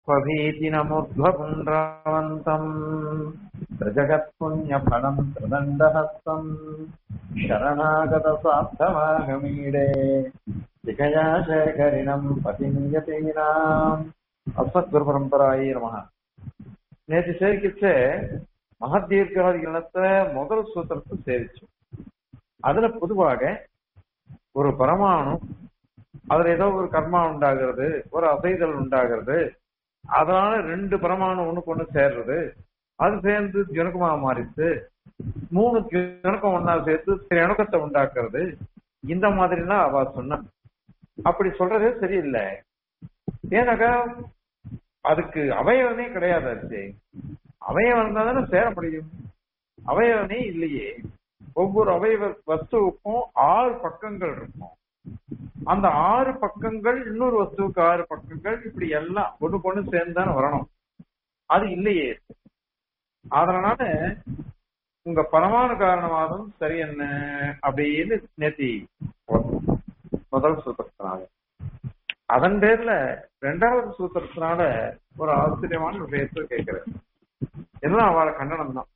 क्वभीतिनमुद्ध्वपुण्ड्रवन्तम् प्रजगत्पुण्यफलम् त्रिदण्डहस्तम् शरणागतसार्थमागमीडे शिखया शेखरिणम् पतिम् यतीनाम् அஸ்மத்குரு பரம்பராயி நமக நேற்று சேவிக்கிச்ச மகதீர்க்காதிகளத்தை முதல் சூத்திரத்தை சேவிச்சோம் அதுல பொதுவாக ஒரு பரமாணு அதுல ஏதோ ஒரு கர்மா உண்டாகிறது ஒரு அசைதல் உண்டாகிறது அதனால ரெண்டு பரமாணு ஒண்ணுக்கு ஒண்ணு சேர்றது அது சேர்ந்து ஜனகமா மாறிச்சு மூணு ஜனக்கம் ஒன்னா சேர்த்து இணக்கத்தை உண்டாக்குறது இந்த மாதிரிலாம் அவ சொன்ன அப்படி சொல்றதே சரியில்லை ஏன்னாக்கா அதுக்கு அவயவனே கிடையாது ஆச்சு அவயவன் இருந்தா தானே சேர முடியும் அவயவனே இல்லையே ஒவ்வொரு அவயவ வஸ்துவுக்கும் ஆறு பக்கங்கள் இருக்கும் அந்த ஆறு பக்கங்கள் இன்னொரு வஸ்துவுக்கு ஆறு பக்கங்கள் இப்படி எல்லாம் ஒண்ணு பொண்ணு சேர்ந்தானே வரணும் அது இல்லையே அதனால உங்க பரமாணு காரணவாதம் சரி என்ன அப்படின்னு நேத்தி முதல் சூத்திரத்தினால அதன் பேர்ல ரெண்டாவது சூத்திரத்தினால ஒரு ஆச்சரியமான விஷயத்தை கேட்கிறேன் எல்லாம் அவளை கண்டனம் தான்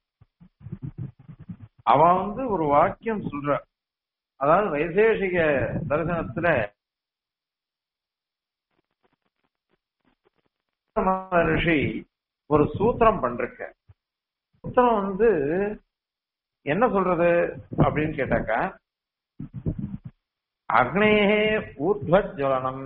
அவ வந்து ஒரு வாக்கியம் சொல்ற அதாவது வைசேஷிக தரிசனத்துல ரிஷி ஒரு சூத்திரம் பண்றக்க சூத்திரம் வந்து என்ன சொல்றது அப்படின்னு கேட்டாக்கா அக்னேகே ஊர்த்வஜ்வலனம்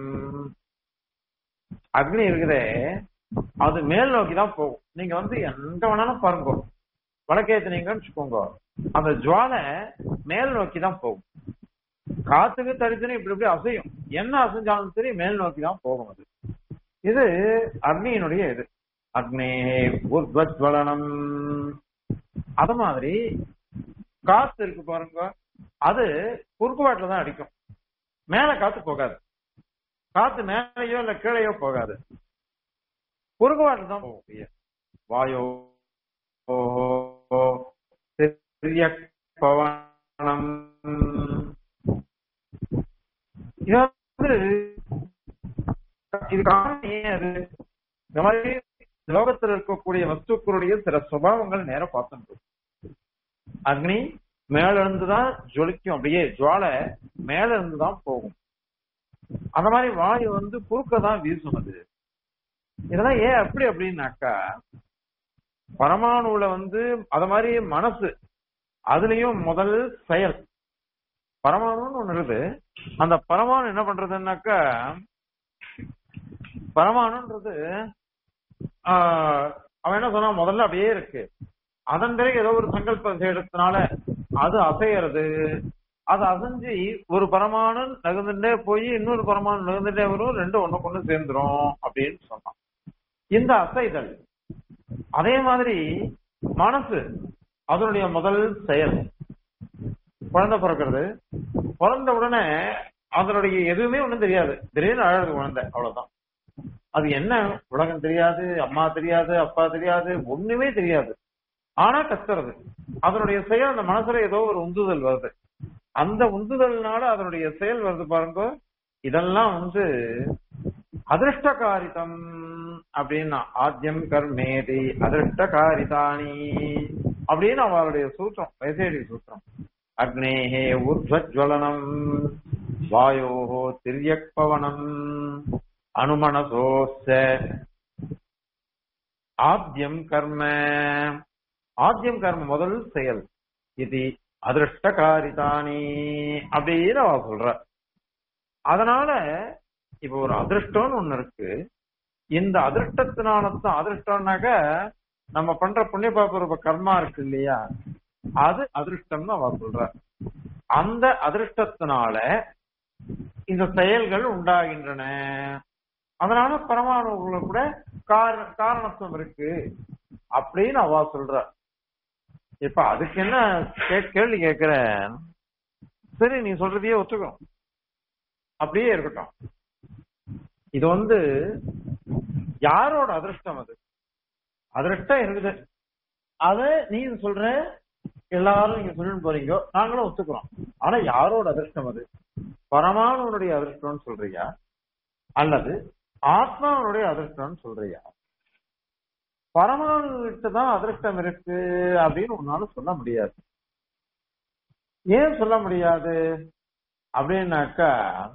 அக்னி இருக்குதே அது மேல் நோக்கி தான் போகும் நீங்க வந்து எங்க வேணாலும் பாருங்க வடக்கேத்துனீங்கன்னு வச்சுக்கோங்க அந்த ஜுவாலை மேல் நோக்கி தான் போகும் காத்துக்கு தரிசனம் இப்படி இப்படி அசையும் என்ன அசைஞ்சாலும் சரி மேல் நோக்கி தான் போகும் அது இது அக்னியினுடைய இது அக்னே ஊர்த்வஜ்வலனம் அது மாதிரி காத்து இருக்கு பாருங்க அது குறுக்குவாட்டில தான் அடிக்கும் மேல காத்து போகாது காத்து மேலேயோ இல்ல கீழேயோ போகாது குறுக்குவாட்டில் தான் போகும் வாயோ பவனம் இது வந்து இது காரணம் ஏன் அது இந்த மாதிரி லோகத்தில் இருக்கக்கூடிய வஸ்துக்களுடைய சில சுபாவங்கள் நேரம் பார்த்துட்டு அக்னி மேல இருந்துதான் ஜொலிக்கும் அப்படியே ஜுவாலை மேல இருந்துதான் போகும் அந்த மாதிரி வாயு வந்து குறுக்க தான் வீசும் அது இதெல்லாம் ஏன் அப்படி அப்படின்னாக்கா பரமாணுல வந்து அத மாதிரி மனசு அதுலயும் முதல் செயல் பரமாணுன்னு ஒண்ணு இருக்குது அந்த பரமாணு என்ன பண்றதுன்னாக்கா பரமாணுன்றது அவன் என்ன சொன்னா முதல்ல அப்படியே இருக்கு அதன் பிறகு ஏதோ ஒரு சங்கல்ப எடுத்தனால அது அசையறது அது அசைஞ்சு ஒரு பரமானு நகர்ந்துட்டே போய் இன்னொரு பரமானு நகர்ந்துட்டே வரும் ரெண்டு ஒண்ணு கொண்டு சேர்ந்துரும் அப்படின்னு சொன்னான் இந்த அசைதல் அதே மாதிரி மனசு அதனுடைய முதல் செயல் குழந்தை பிறக்கிறது பிறந்த உடனே அதனுடைய எதுவுமே ஒண்ணும் தெரியாது திடீர்னு அழகு குழந்தை அவ்வளவுதான் அது என்ன உலகம் தெரியாது அம்மா தெரியாது அப்பா தெரியாது ஒண்ணுமே தெரியாது ஆனா கத்துறது அதனுடைய செயல் அந்த மனசுல ஏதோ ஒரு உந்துதல் வருது அந்த உந்துதல்னால அதனுடைய செயல் வருது பாருங்க இதெல்லாம் வந்து அதிருஷ்டகாரிதம் அப்படின்னா ஆத்தியம் கர்மேதி அதிருஷ்டகாரிதானி அப்படின்னு அவளுடைய சூத்திரம் வைசேடி சூத்திரம் அக்னேஹே ஊர்ஜ்வலனம் வாயோஹோ திரியக் பவனம் அனுமனசோச ஆத்தியம் கர்ம ஆத்தியம் கர்ம முதல் செயல் இது அதிருஷ்டகாரிதானி அப்படின்னு அவ சொல்ற அதனால இப்ப ஒரு அதிருஷ்டம்னு ஒண்ணு இருக்கு இந்த அதிருஷ்டத்தினாலதான் அதிருஷ்டம்னாக்க நம்ம பண்ற புண்ணிய பாப கர்மா இருக்கு இல்லையா அது அதிருஷ்டம்னு அவ சொல்ற அந்த அதிருஷ்டத்தினால இந்த செயல்கள் உண்டாகின்றன அதனால பரமாணுல கூட காரணத்துவம் இருக்கு அப்படின்னு அவ சொல்ற இப்ப அதுக்கு என்ன கேள்வி கேக்குற சரி நீ சொல்றதையே ஒத்துக்கணும் அப்படியே இருக்கட்டும் இது வந்து யாரோட அதிர்ஷ்டம் அது அதிர்ஷ்டம் இருக்குது அத நீ சொல்ற எல்லாரும் நீங்க சொல்லிட்டு போறீங்க நாங்களும் ஒத்துக்கிறோம் ஆனா யாரோட அதிர்ஷ்டம் அது பரமானுடைய அதிர்ஷ்டம்னு சொல்றியா அல்லது ஆத்மாவுடைய அதிர்ஷ்டம்னு சொல்றியா பரமாணு கிட்ட தான் அதிர்ஷ்டம் இருக்கு அப்படின்னு உன்னால சொல்ல முடியாது ஏன் சொல்ல முடியாது அப்படின்னாக்கா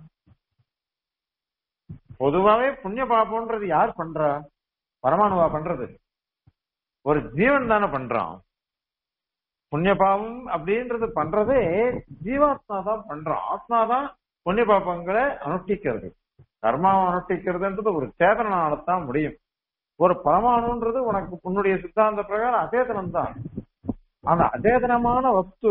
பொதுவாவே புண்ணிய பாபம்ன்றது யார் பண்றா பரமாணுவா பண்றது ஒரு ஜீவன் தானே பண்றான் புண்ணிய பாவம் அப்படின்றது பண்றதே ஜீவாத்மா தான் பண்றான் ஆத்மா தான் புண்ணிய பாபங்களை அனுஷ்டிக்கிறது கர்மாவை அனுஷ்டிக்கிறதுன்றது ஒரு சேதனால தான் முடியும் ஒரு பரமாணுன்றது உனக்கு உன்னுடைய சித்தாந்த பிரகாரம் அச்சேதனம் தான் அந்த அச்சேதனமான வஸ்து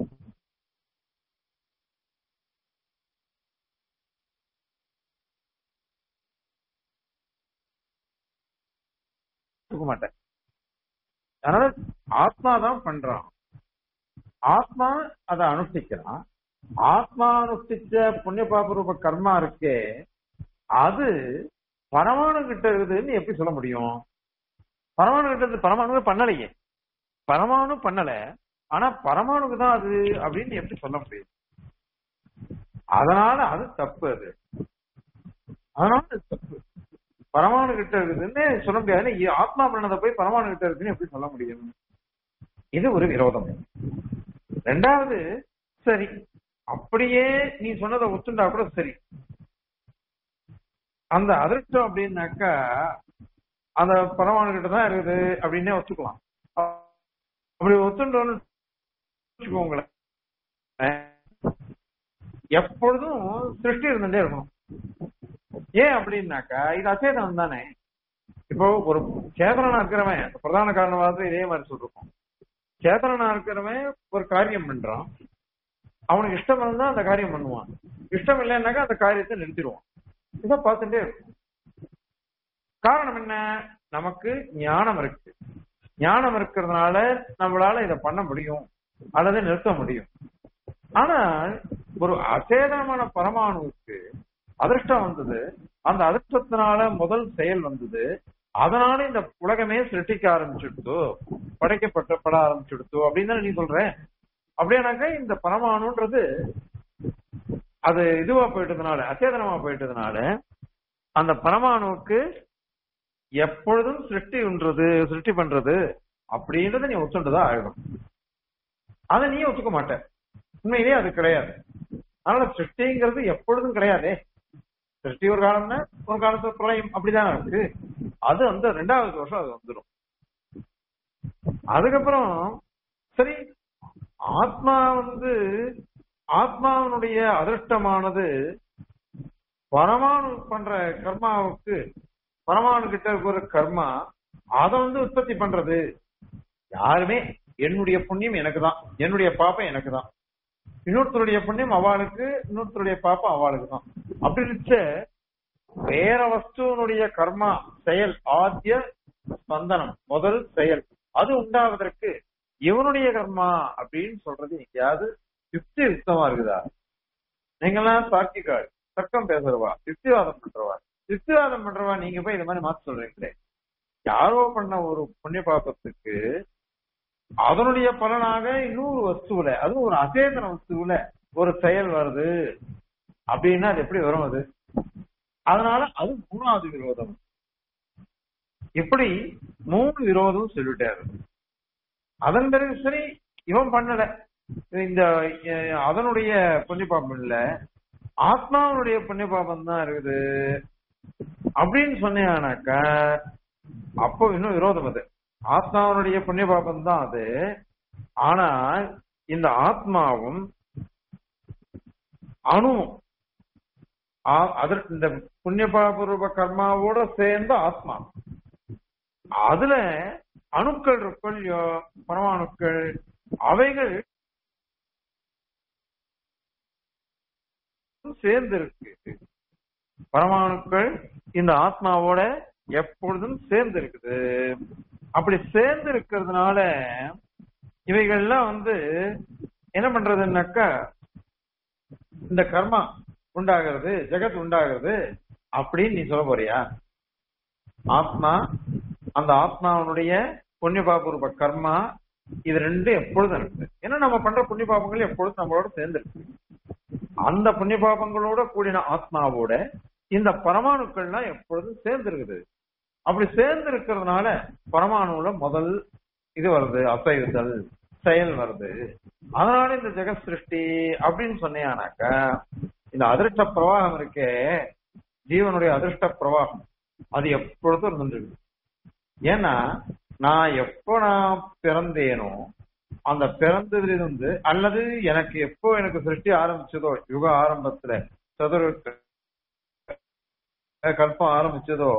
இருக்க மாட்டேன் அதனால ஆத்மா தான் பண்றான் ஆத்மா அதை அனுஷ்டிக்கிறான் ஆத்மா அனுஷ்டிச்ச புண்ணிய பாப ரூப கர்மா இருக்கே அது பரமாணு கிட்ட இருக்குதுன்னு எப்படி சொல்ல முடியும் பரமாணு கிட்ட இருந்து பரமாணுவே பண்ணலையே பரமாணு பண்ணல ஆனா பரமாணுக்கு தான் அது அப்படின்னு எப்படி சொல்ல முடியும் அதனால அது தப்பு அது அதனால அது தப்பு பரமாணு கிட்ட இருக்குதுன்னு சொல்ல முடியாது ஏன்னா, ஆத்மா பண்ணதை போய் பரமாணு கிட்ட இருக்குன்னு எப்படி சொல்ல முடியும் இது ஒரு விரோதம் ரெண்டாவது சரி அப்படியே நீ சொன்னதை ஒத்துண்டா கூட சரி அந்த அதிர்ஷ்டம் அப்படின்னாக்கா அந்த பரமாணு கிட்ட தான் இருக்குது அப்படின்னே வச்சுக்கலாம் அப்படி ஒத்துண்டோன்னு வச்சுக்கோங்களேன் எப்பொழுதும் சிருஷ்டி இருந்துட்டே இருக்கணும் ஏன் அப்படின்னாக்கா இது அச்சேதனம் தானே இப்போ ஒரு சேதனனா இருக்கிறவன் பிரதான காரணவாதத்தை இதே மாதிரி சொல்றோம் சேதனனா இருக்கிறவன் ஒரு காரியம் பண்றான் அவனுக்கு இஷ்டம் இருந்தா அந்த காரியம் பண்ணுவான் இஷ்டம் இல்லைன்னாக்கா அந்த காரியத்தை நிறுத்திடுவான் இதை பார்த்துட்டே இருக்கும் காரணம் என்ன நமக்கு ஞானம் இருக்கு ஞானம் இருக்கிறதுனால நம்மளால இதை பண்ண முடியும் அல்லது நிறுத்த முடியும் ஆனால் ஒரு அச்சேதனமான பரமாணுவுக்கு அதிர்ஷ்டம் வந்தது அந்த அதிர்ஷ்டத்தினால முதல் செயல் வந்தது அதனால இந்த உலகமே சிருஷ்டிக்க ஆரம்பிச்சுடுத்தோ படைக்கப்பட்ட பட ஆரம்பிச்சுடுத்தோ அப்படின்னு தானே நீ சொல்ற அப்படியானாக்க இந்த பரமாணுன்றது அது இதுவா போயிட்டதுனால அச்சேதனமா போயிட்டதுனால அந்த பரமாணுவுக்கு எப்பொழுதும் சிருஷ்டி உண்றது சிருஷ்டி பண்றது அப்படின்றத நீ ஒத்துண்டுதான் ஆயிடும் அதை நீ ஒத்துக்க மாட்ட உண்மையிலேயே அது கிடையாது அதனால சிருஷ்டிங்கிறது எப்பொழுதும் கிடையாதே சிருஷ்டி ஒரு காலம்னா ஒரு காலத்துல பிரளயம் அப்படிதான் இருக்கு அது அந்த ரெண்டாவது வருஷம் அது வந்துடும் அதுக்கப்புறம் சரி ஆத்மா வந்து ஆத்மாவினுடைய அதிர்ஷ்டமானது பரமாணு பண்ற கர்மாவுக்கு பரமாணு கிட்ட இருக்கிற கர்மா அதை வந்து உற்பத்தி பண்றது யாருமே என்னுடைய புண்ணியம் எனக்கு தான் என்னுடைய பாப்பம் எனக்கு தான் இன்னொருத்தருடைய புண்ணியம் அவளுக்கு இன்னொருத்தருடைய பாப்பம் அவளுக்கு தான் அப்படி இருக்க வேற வஸ்துவனுடைய கர்மா செயல் ஆத்திய ஸ்பந்தனம் முதல் செயல் அது உண்டாவதற்கு இவனுடைய கர்மா அப்படின்னு சொல்றது எங்கேயாவது யுக்தி யுக்தமா இருக்குதா நீங்கெல்லாம் தார்க்கிகாள் தர்க்கம் பேசுறவா யுக்திவாதம் பண்றவா யுக்திவாதம் பண்றவா நீங்க போய் இந்த மாதிரி மாத்த சொல்றீங்களே யாரோ பண்ண ஒரு புண்ணிய பாப்பத்துக்கு அதனுடைய பலனாக இன்னொரு வஸ்துவில அதுவும் ஒரு அசேதன வஸ்துவில ஒரு செயல் வருது அப்படின்னா அது எப்படி வரும் அது அதனால அது மூணாவது விரோதம் இப்படி மூணு விரோதம் சொல்லிட்டாரு அதன் பிறகு சரி இவன் பண்ணல இந்த அஹ், அதனுடைய புண்ணிய பாபம் இல்ல ஆத்மாவுடைய புண்ணிய பாபம் தான் இருக்குது அப்படின்னு சொன்னீங்கன்னாக்கா அப்போ இன்னும் விரோதம் அது ஆத்மாவனுடைய புண்ணிய பாபம் தான் அது ஆனா இந்த ஆத்மாவும் அணுவும் ஆ- அதற்கு இந்த புண்ணிய பாபரூப கர்மாவோட சேர்ந்த ஆத்மா அதுல அணுக்கள் இருக்கும் இல்லையோ பரமாணுக்கள் அவைகள் சேர்ந்து இருக்கு பரமாணுக்கள் இந்த ஆத்மாவோட எப்பொழுதும் சேர்ந்து இருக்குது அப்படி சேர்ந்து இருக்கிறதுனால இவைகள்லாம் வந்து என்ன பண்றதுன்னாக்கா இந்த கர்மா உண்டாகிறது ஜெகத் உண்டாகிறது அப்படின்னு நீ சொல்ல போறியா ஆத்மா அந்த ஆத்மாவனுடைய புண்ணிய பாபரூப கர்மா இது ரெண்டு எப்பொழுதும் இருக்கு ஏன்னா நம்ம பண்ற புண்ணிய பாபங்கள் எப்பொழுதும் நம்மளோட சேர்ந்து இருக்கு அந்த புண்ணிய பாபங்களோட கூடின ஆத்மாவோட இந்த பரமாணுக்கள்லாம் எப்பொழுதும் சேர்ந்து இருக்குது அப்படி சேர்ந்து இருக்கிறதுனால பரமாணுல முதல் இது வருது அசைவுதல் செயல் வருது அதனால இந்த ஜெகத் சிருஷ்டி அப்படின்னு சொன்னீங்கன்னாக்க இந்த அதிர்ஷ்ட பிரவாகம் இருக்கே ஜீவனுடைய அதிர்ஷ்ட பிரவாகம் அது எப்பொழுதும் இருந்துருக்கு ஏன்னா நான் எப்போ நான் பிறந்தேனோ அந்த பிறந்ததிலிருந்து அல்லது எனக்கு எப்போ எனக்கு சிருஷ்டி ஆரம்பிச்சதோ யுக ஆரம்பத்துல சதுர கல்பம் ஆரம்பிச்சதோ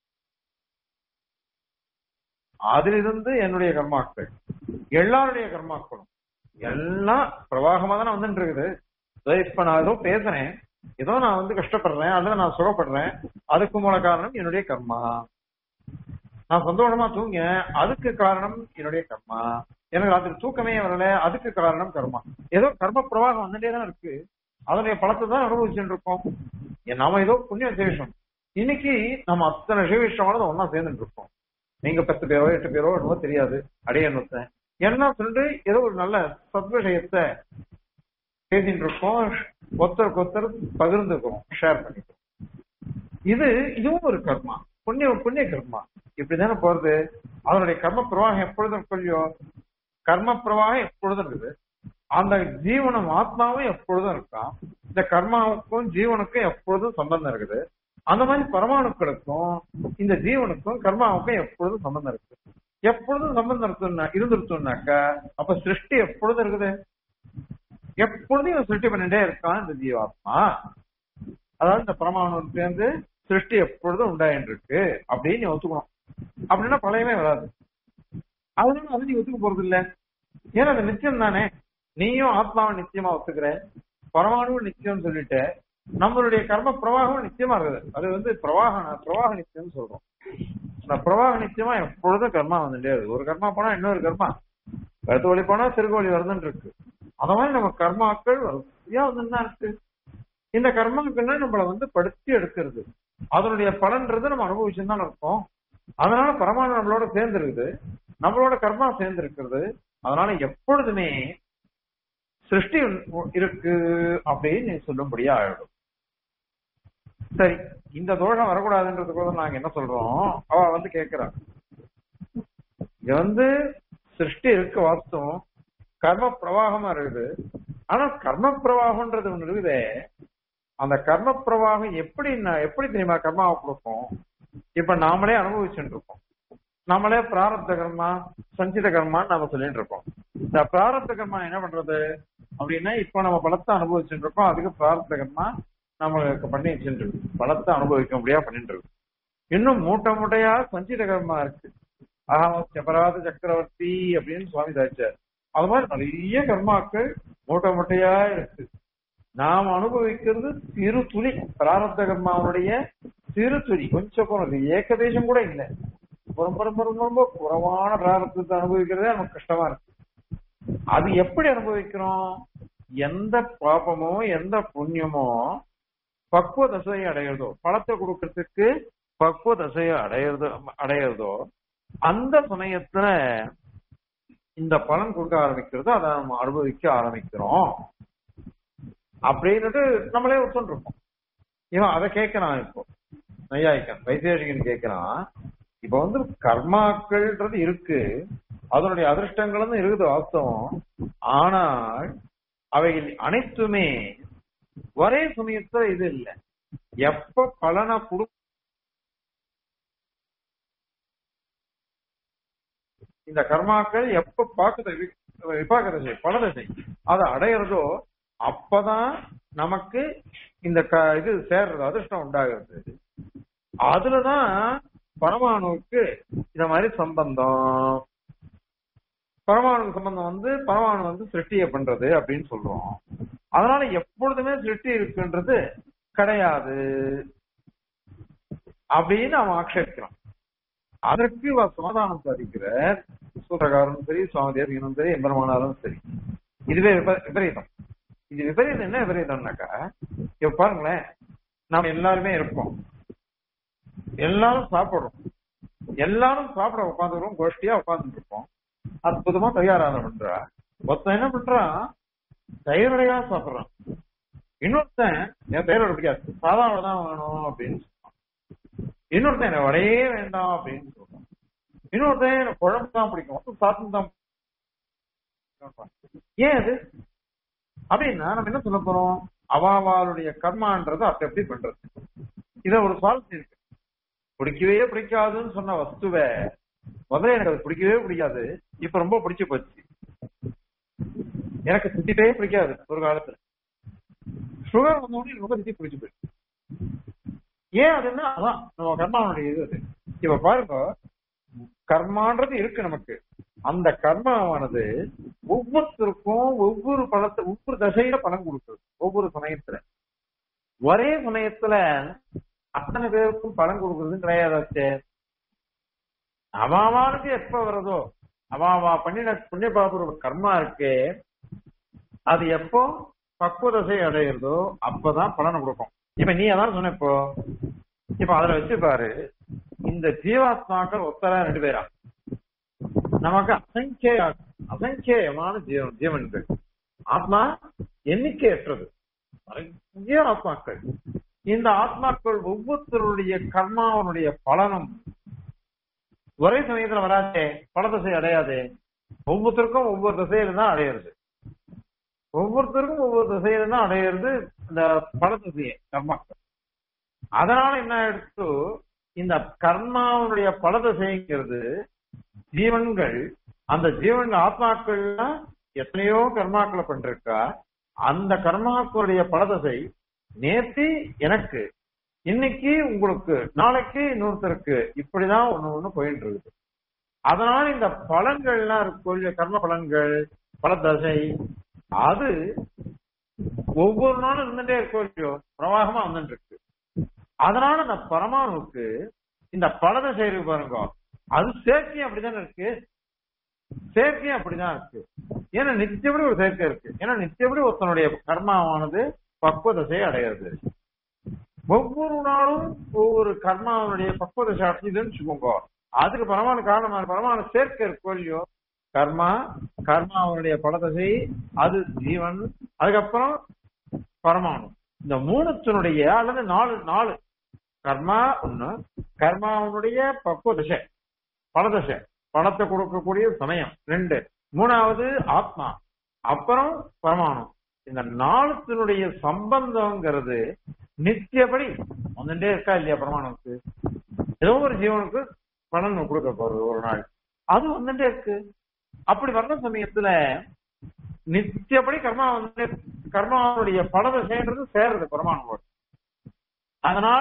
அதிலிருந்து என்னுடைய கர்மாக்கள் எல்லாருடைய கர்மாக்களும் எல்லாம் பிரவாகமா தானே வந்துட்டு இருக்குது இதோ இப்ப நான் ஏதோ பேசுறேன் ஏதோ நான் வந்து கஷ்டப்படுறேன் அல்லது நான் சுகப்படுறேன் அதுக்கு மூல காரணம் என்னுடைய கர்மா நான் சந்தோஷமா தூங்க அதுக்கு காரணம் என்னுடைய கர்மா எனக்கு ராத்திரி தூக்கமே வரல அதுக்கு காரணம் கர்மா ஏதோ கர்ம பிரவாகம் வந்துட்டே தான் இருக்கு அதனுடைய பலத்தை தான் அனுபவிச்சுட்டு இருக்கோம் நாம ஏதோ புண்ணிய விசேஷம் இன்னைக்கு நம்ம அத்தனை சிவவிஷமானது ஒன்னா சேர்ந்துட்டு இருக்கோம் நீங்க பத்து பேரோ எட்டு பேரோ என்னவோ தெரியாது அடையணுத்த என்ன சொல்லிட்டு ஏதோ ஒரு நல்ல சத்விஷயத்தை பேசிட்டு இருக்கோம் ஒருத்தருக்கு ஒருத்தர் பகிர்ந்துக்கிறோம் ஷேர் பண்ணிக்கிறோம் இது இதுவும் ஒரு கர்மா புண்ணிய புண்ணிய கர்மா இப்படிதானே போறது அதனுடைய கர்ம பிரவாகம் எப்பொழுதும் கொள்ளியோ கர்ம பிரவாகம் எப்பொழுதும் இருக்குது அந்த ஜீவனம் ஆத்மாவும் எப்பொழுதும் இருக்கான் இந்த கர்மாவுக்கும் ஜீவனுக்கும் எப்பொழுதும் சம்பந்தம் இருக்குது அந்த மாதிரி பரமாணுக்களுக்கும் இந்த ஜீவனுக்கும் கர்மாவுக்கும் எப்பொழுதும் சம்பந்தம் இருக்கு எப்பொழுதும் சம்பந்தம் இருக்குன்னா இருந்துருத்தோம்னாக்க அப்ப சிருஷ்டி எப்பொழுதும் இருக்குது எப்பொழுதும் இவன் சிருஷ்டி பண்ணிட்டே இருக்கான் இந்த ஜீவாத்மா அதாவது இந்த பரமாணு சேர்ந்து சிருஷ்டி எப்பொழுதும் உண்டாயின்னு இருக்கு அப்படின்னு நீ ஒத்துக்கணும் அப்படின்னா பழையமே வராது அதனால அது நீ ஒத்துக்க போறது இல்ல ஏன்னா அது நிச்சயம் தானே நீயும் ஆத்மாவை நிச்சயமா ஒத்துக்கிற பரமாணுவும் நிச்சயம் சொல்லிட்டு நம்மளுடைய கர்ம பிரவாகம் நிச்சயமா இருக்குது அது வந்து பிரவாக பிரவாக நிச்சயம் சொல்றோம் அந்த பிரவாக நிச்சயமா எப்பொழுதும் கர்மா வந்துட்டே இருக்கு ஒரு கர்மா போனா இன்னொரு கர்மா கருத்து வழி போனா திருக்கோழி வருதுன்னு இருக்கு அந்த மாதிரி நம்ம கர்மாக்கள் வரிசையா வந்துதான் இருக்கு இந்த கர்மாக்கள்னா நம்மள வந்து படுத்தி எடுக்கிறது அதனுடைய பலன்றது நம்ம அனுபவிச்சுன்னு தான் இருக்கோம் அதனால பரமானு நம்மளோட சேர்ந்து இருக்குது நம்மளோட கர்மா சேர்ந்து இருக்கிறது அதனால எப்பொழுதுமே சிருஷ்டி இருக்கு அப்படின்னு சொல்லும்படியா ஆயிடும் சரி இந்த தோஷம் வரக்கூடாதுன்றதுக்கோட நாங்க என்ன சொல்றோம் அவ வந்து கேக்குறா இங்க வந்து சிருஷ்டி இருக்கு வாஸ்தவம் கர்ம பிரவாகமா இருக்குது ஆனா கர்ம பிரவாகம்ன்றது ஒண்ணு இருக்குதே அந்த கர்ம பிரவாகம் எப்படி எப்படி தெரியுமா கர்மாவை கொடுக்கும் இப்ப நாமளே அனுபவிச்சுட்டு இருக்கோம் நாமளே பிராரப்த கர்மா சஞ்சித கர்மான்னு நாம சொல்லிட்டு இருக்கோம் இந்த பிராரப்த கர்மா என்ன பண்றது அப்படின்னா இப்ப நம்ம பலத்தை அனுபவிச்சுட்டு இருக்கோம் அதுக்கு பிராரப்த கர்மா நம்ம பண்ணி வச்சுட்டு இருக்கு பலத்தை அனுபவிக்க முடியா பண்ணிட்டு இருக்கு இன்னும் மூட்டை மூட்டையா சஞ்சித கர்மா இருக்கு அகம் செபராத சக்கரவர்த்தி அப்படின்னு சுவாமி தாச்சார் அது மாதிரி நிறைய கர்மாக்கள் மூட்டை மூட்டையா இருக்கு நாம் அனுபவிக்கிறது சிறு துளி பிராரப்த கர்மாவுடைய சிறு துளி கொஞ்சம் குறைவு ஏகதேசம் கூட இல்லை ரொம்ப ரொம்ப ரொம்ப ரொம்ப குறைவான பிராரப்தத்தை அனுபவிக்கிறதே நமக்கு கஷ்டமா இருக்கு அது எப்படி அனுபவிக்கிறோம் எந்த பாபமோ எந்த புண்ணியமோ பக்குவ தசையை அடையிறதோ பழத்தை கொடுக்கறதுக்கு பக்குவ தசையை அடையிறதோ அடையிறதோ அந்த சமயத்துல இந்த பலன் கொடுக்க ஆரம்பிக்கிறதோ அதை நம்ம அனுபவிக்க ஆரம்பிக்கிறோம் அப்படின்னுட்டு நம்மளே ஒத்துருக்கோம் இவன் அதை கேட்கிறான் இப்போ நையாயிக்கன் வைசேஷிகன் கேட்கிறான் இப்ப வந்து கர்மாக்கள்ன்றது இருக்கு அதனுடைய அதிர்ஷ்டங்களும் இருக்குது வாஸ்தவம் ஆனால் அவைகள் அனைத்துமே ஒரே சமயத்துல இது இல்லை எப்ப பலனை கொடு இந்த கர்மாக்கள் எப்ப பாக்குத விபாக தசை பல தசை அதை அடையிறதோ அப்பதான் நமக்கு இந்த க இது சேர்றது அதிர்ஷ்டம் உண்டாகிறது அதுலதான் பரமாணுவுக்கு இந்த மாதிரி சம்பந்தம் பரமாணு சம்பந்தம் வந்து பரமாணு வந்து சிருஷ்டியை பண்றது அப்படின்னு சொல்றோம் அதனால எப்பொழுதுமே சிருஷ்டி இருக்குன்றது கிடையாது அப்படின்னு அவன் ஆக்ஷேபிக்கிறான் அதற்கு சமாதானம் சாதிக்கிற சூத்திரகாரனும் சரி சுவாமி தேசிகனும் சரி எம்பெருமானாலும் சரி இதுவே விபரீதம் இது விபரீதம் என்ன விபரீதம்னாக்கா இப்ப பாருங்களேன் நாம எல்லாருமே இருக்கோம் எல்லாரும் சாப்பிடுறோம் எல்லாரும் சாப்பிட உட்காந்துருக்கோம் கோஷ்டியா உட்காந்துட்டு இருக்கோம் அற்புதமா தயாராதம் பண்றா ஒருத்தன் என்ன பண்றான் தயிரடையா சாப்பிடுறான் இன்னொருத்தன் என் பேரோட பிடிக்காது சாதாரண தான் வேணும் அப்படின்னு சொல்லுவான் இன்னொருத்தன் எனக்கு வடையே வேண்டாம் அப்படின்னு சொல்லுவான் இன்னொருத்தன் எனக்கு குழம்பு தான் பிடிக்கும் மொத்தம் சாப்பிட்டு தான் பிடிக்கும். ஏன் அது அப்படின்னா நம்ம என்ன சொல்ல போறோம் அவாவாளுடைய கர்மான்றது அப்படி எப்படி பண்றது இத ஒரு சுவாரஸ்யம் இருக்கு பிடிக்கவே பிடிக்காதுன்னு சொன்ன வஸ்துவை முதல்ல எனக்கு அது பிடிக்கவே பிடிக்காது இப்ப ரொம்ப பிடிச்சு போச்சு எனக்கு சுத்திட்டே பிடிக்காது ஒரு காலத்துல சுகர் வந்தோடனே எனக்கு ரொம்ப சுத்தி பிடிச்சு போயிடுச்சு ஏன் அதுன்னா அதான் நம்ம கர்மாவுடைய இது அது இப்ப பாருங்க கர்மான்றது இருக்கு நமக்கு அந்த கர்மாவானது ஒவ்வொருத்தருக்கும் ஒவ்வொரு பழத்தை ஒவ்வொரு தசையில பணம் கொடுக்குது ஒவ்வொரு சமயத்துல ஒரே சமயத்துல அத்தனை பேருக்கும் பலன் கொடுக்கறது கிடையாதாச்சே அவாவாருக்கு எப்ப வருதோ அவாவா பண்ணின புண்ணிய பாபுர கர்மா இருக்கே அது எப்போ பக்குவ தசை அடையிறதோ அப்பதான் பலனை கொடுக்கும் இப்ப நீ அதான் சொன்ன இப்போ இப்ப அதுல வச்சு பாரு இந்த ஜீவாத்மாக்கள் ஒத்தரா ரெண்டு பேரா நமக்கு அசங்கிய அசங்கியமான ஜீவன் ஜீவன்கள் ஆத்மா எண்ணிக்கையற்றது நிறைய ஆத்மாக்கள் இந்த ஆத்மாக்கள் ஒவ்வொருத்தருடைய கர்மாவனுடைய பலனும் ஒரே சமயத்துல வராதே பல திசை அடையாதே ஒவ்வொருத்தருக்கும் ஒவ்வொரு திசையில தான் அடையிறது ஒவ்வொருத்தருக்கும் ஒவ்வொரு திசையில தான் அடையிறது இந்த பல திசையை கர்மாக்கள் அதனால என்ன எடுத்து இந்த கர்மாவுடைய பல திசைங்கிறது ஜீவன்கள் அந்த ஜீவன்கள் ஆத்மாக்கள்லாம் எத்தனையோ கர்மாக்களை பண்றிருக்கா அந்த கர்மாக்களுடைய பலதசை நேத்தி எனக்கு இன்னைக்கு உங்களுக்கு நாளைக்கு இன்னொருத்தருக்கு இப்படிதான் ஒண்ணு ஒண்ணு போயிட்டு இருக்குது அதனால இந்த பலன்கள்லாம் இருக்கு கர்ம பலன்கள் பலதசை அது ஒவ்வொரு நாளும் இருந்துட்டே இருக்கோ இல்லையோ பிரவாகமா வந்துட்டு இருக்கு அதனால அந்த பரமாணுவுக்கு இந்த பலதசை இருக்கு பாருங்க அது சேர்க்கையும் அப்படிதானே இருக்கு சேர்க்கையும் அப்படிதான் இருக்கு ஏன்னா நித்தியப்படி ஒரு சேர்க்கை இருக்கு ஏன்னா நித்தியப்படி ஒருத்தனுடைய கர்மாவானது பக்குவதசை அடையிறது ஒவ்வொரு நாளும் ஒவ்வொரு கர்மாவனுடைய பக்குவதசை அடைஞ்சதுன்னு வச்சுக்கோங்க அதுக்கு பரமான காரணம் பரமான சேர்க்கை இருக்கோ இல்லையோ கர்மா கர்மாவனுடைய பலதசை அது ஜீவன் அதுக்கப்புறம் பரமாணு இந்த மூணுத்தினுடைய அல்லது நாலு நாலு கர்மா ஒண்ணு கர்மாவனுடைய பக்குவதசை பலதசை பணத்தை கொடுக்கக்கூடிய சமயம் ரெண்டு மூணாவது ஆத்மா அப்புறம் பரமாணம் இந்த நாளுத்தினுடைய சம்பந்தம்ங்கிறது நித்தியப்படி வந்துட்டே இருக்கா இல்லையா பிரமாணத்துக்கு ஏதோ ஒரு ஜீவனுக்கு பலன் கொடுக்க போறது ஒரு நாள் அது வந்துட்டே இருக்கு அப்படி வர்ற சமயத்துல நித்தியப்படி கர்மா வந்து கர்மாவுடைய பலதை சேர்றது சேர்றது பிரமாணம் அதனால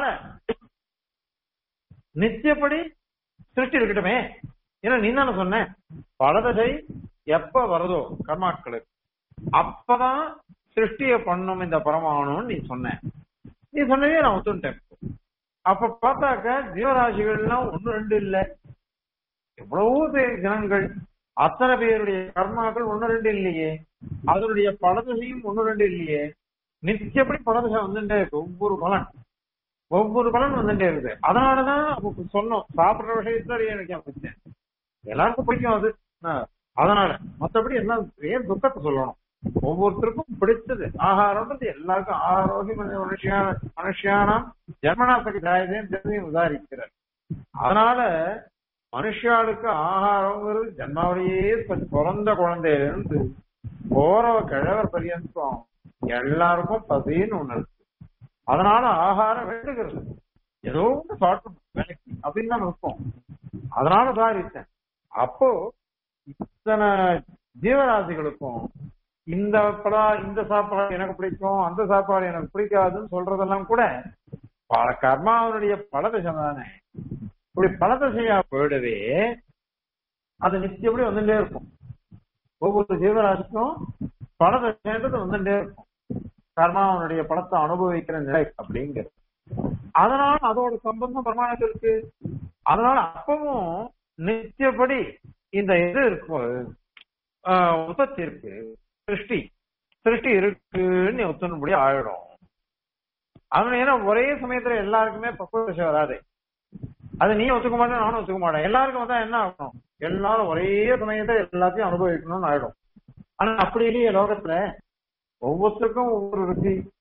நித்தியப்படி சிருஷ்டி இருக்கட்டுமே ஏன்னா நீ தானே சொன்ன பலதசை எப்ப வருதோ கர்மாக்களுக்கு அப்பதான் சிருஷ்டிய பண்ணும் இந்த பரமாணுன்னு நீ சொன்ன நீ சொன்னதே நான் ஒத்துட்டேன் அப்ப பார்த்தாக்க ஜீவராசிகள்லாம் ஒண்ணு ரெண்டு இல்ல எவ்வளவோ பேர் ஜனங்கள் அத்தனை பேருடைய கர்மாக்கள் ஒண்ணு ரெண்டு இல்லையே அதனுடைய பலதசையும் ஒண்ணு ரெண்டு இல்லையே நிச்சயப்படி பலதசை வந்துட்டே இருக்கு ஒவ்வொரு பலன் ஒவ்வொரு பலன் வந்துட்டே இருக்குது அதனாலதான் அப்ப சொன்னோம் சாப்பிடுற விஷயத்துல எனக்கு பிடிச்சேன் எல்லாருக்கும் பிடிக்கும் அது அதனால மத்தபடி எல்லாம் ஏன் துக்கத்தை சொல்லணும் ஒவ்வொருத்தருக்கும் பிடிச்சது ஆகாரம்ன்றது எல்லாருக்கும் ஆரோக்கிய மனுஷியான மனுஷியானம் ஜென்மனாசக்கு ஜாயதேன்னு தெரிஞ்சு உதாரிக்கிறார் அதனால மனுஷாளுக்கு ஆகாரங்கிறது ஜென்மாவிலேயே பிறந்த குழந்தையிலிருந்து போற கிழவர் பரியந்தம் எல்லாருக்கும் பசின்னு ஒண்ணு இருக்கு அதனால ஆகாரம் வேண்டுகிறது ஏதோ ஒன்று சாப்பிடணும் வேலைக்கு அப்படின்னு தான் இருக்கும் அதனால சாரித்தேன் அப்போ இத்தனை ஜீவராசிகளுக்கும் இந்த படா இந்த சாப்பாடு எனக்கு பிடிக்கும் அந்த சாப்பாடு எனக்கு பிடிக்காதுன்னு சொல்றதெல்லாம் கூட பல கர்மாவனுடைய பலதசம் தானே இப்படி பலதசையா போயிடவே அது நிச்சயப்படி வந்துட்டே இருக்கும் ஒவ்வொரு ஜீவராசிக்கும் பலதசைன்றது வந்துட்டே இருக்கும் கர்மாவனுடைய பலத்தை அனுபவிக்கிற நிலை அப்படிங்கிறது அதனால அதோட சம்பந்தம் பிரமாணத்தில் இருக்கு அதனால அப்பவும் நித்தியப்படி இந்த இது இருக்கும் உற்பத்தி இருக்கு சிருஷ்டி சிருஷ்டி இருக்குன்னு ஒத்துணும்படி ஆயிடும் அவன் ஏன்னா ஒரே சமயத்துல எல்லாருக்குமே பக்குவ வராது அது நீ ஒத்துக்க மாட்டேன் நானும் ஒத்துக்க மாட்டேன் எல்லாருக்கும் வந்தா என்ன ஆகணும் எல்லாரும் ஒரே சமயத்துல எல்லாத்தையும் அனுபவிக்கணும்னு ஆயிடும் ஆனா அப்படி இல்லையே லோகத்துல ஒவ்வொருத்தருக்கும் ஒவ்வொரு ருச்சி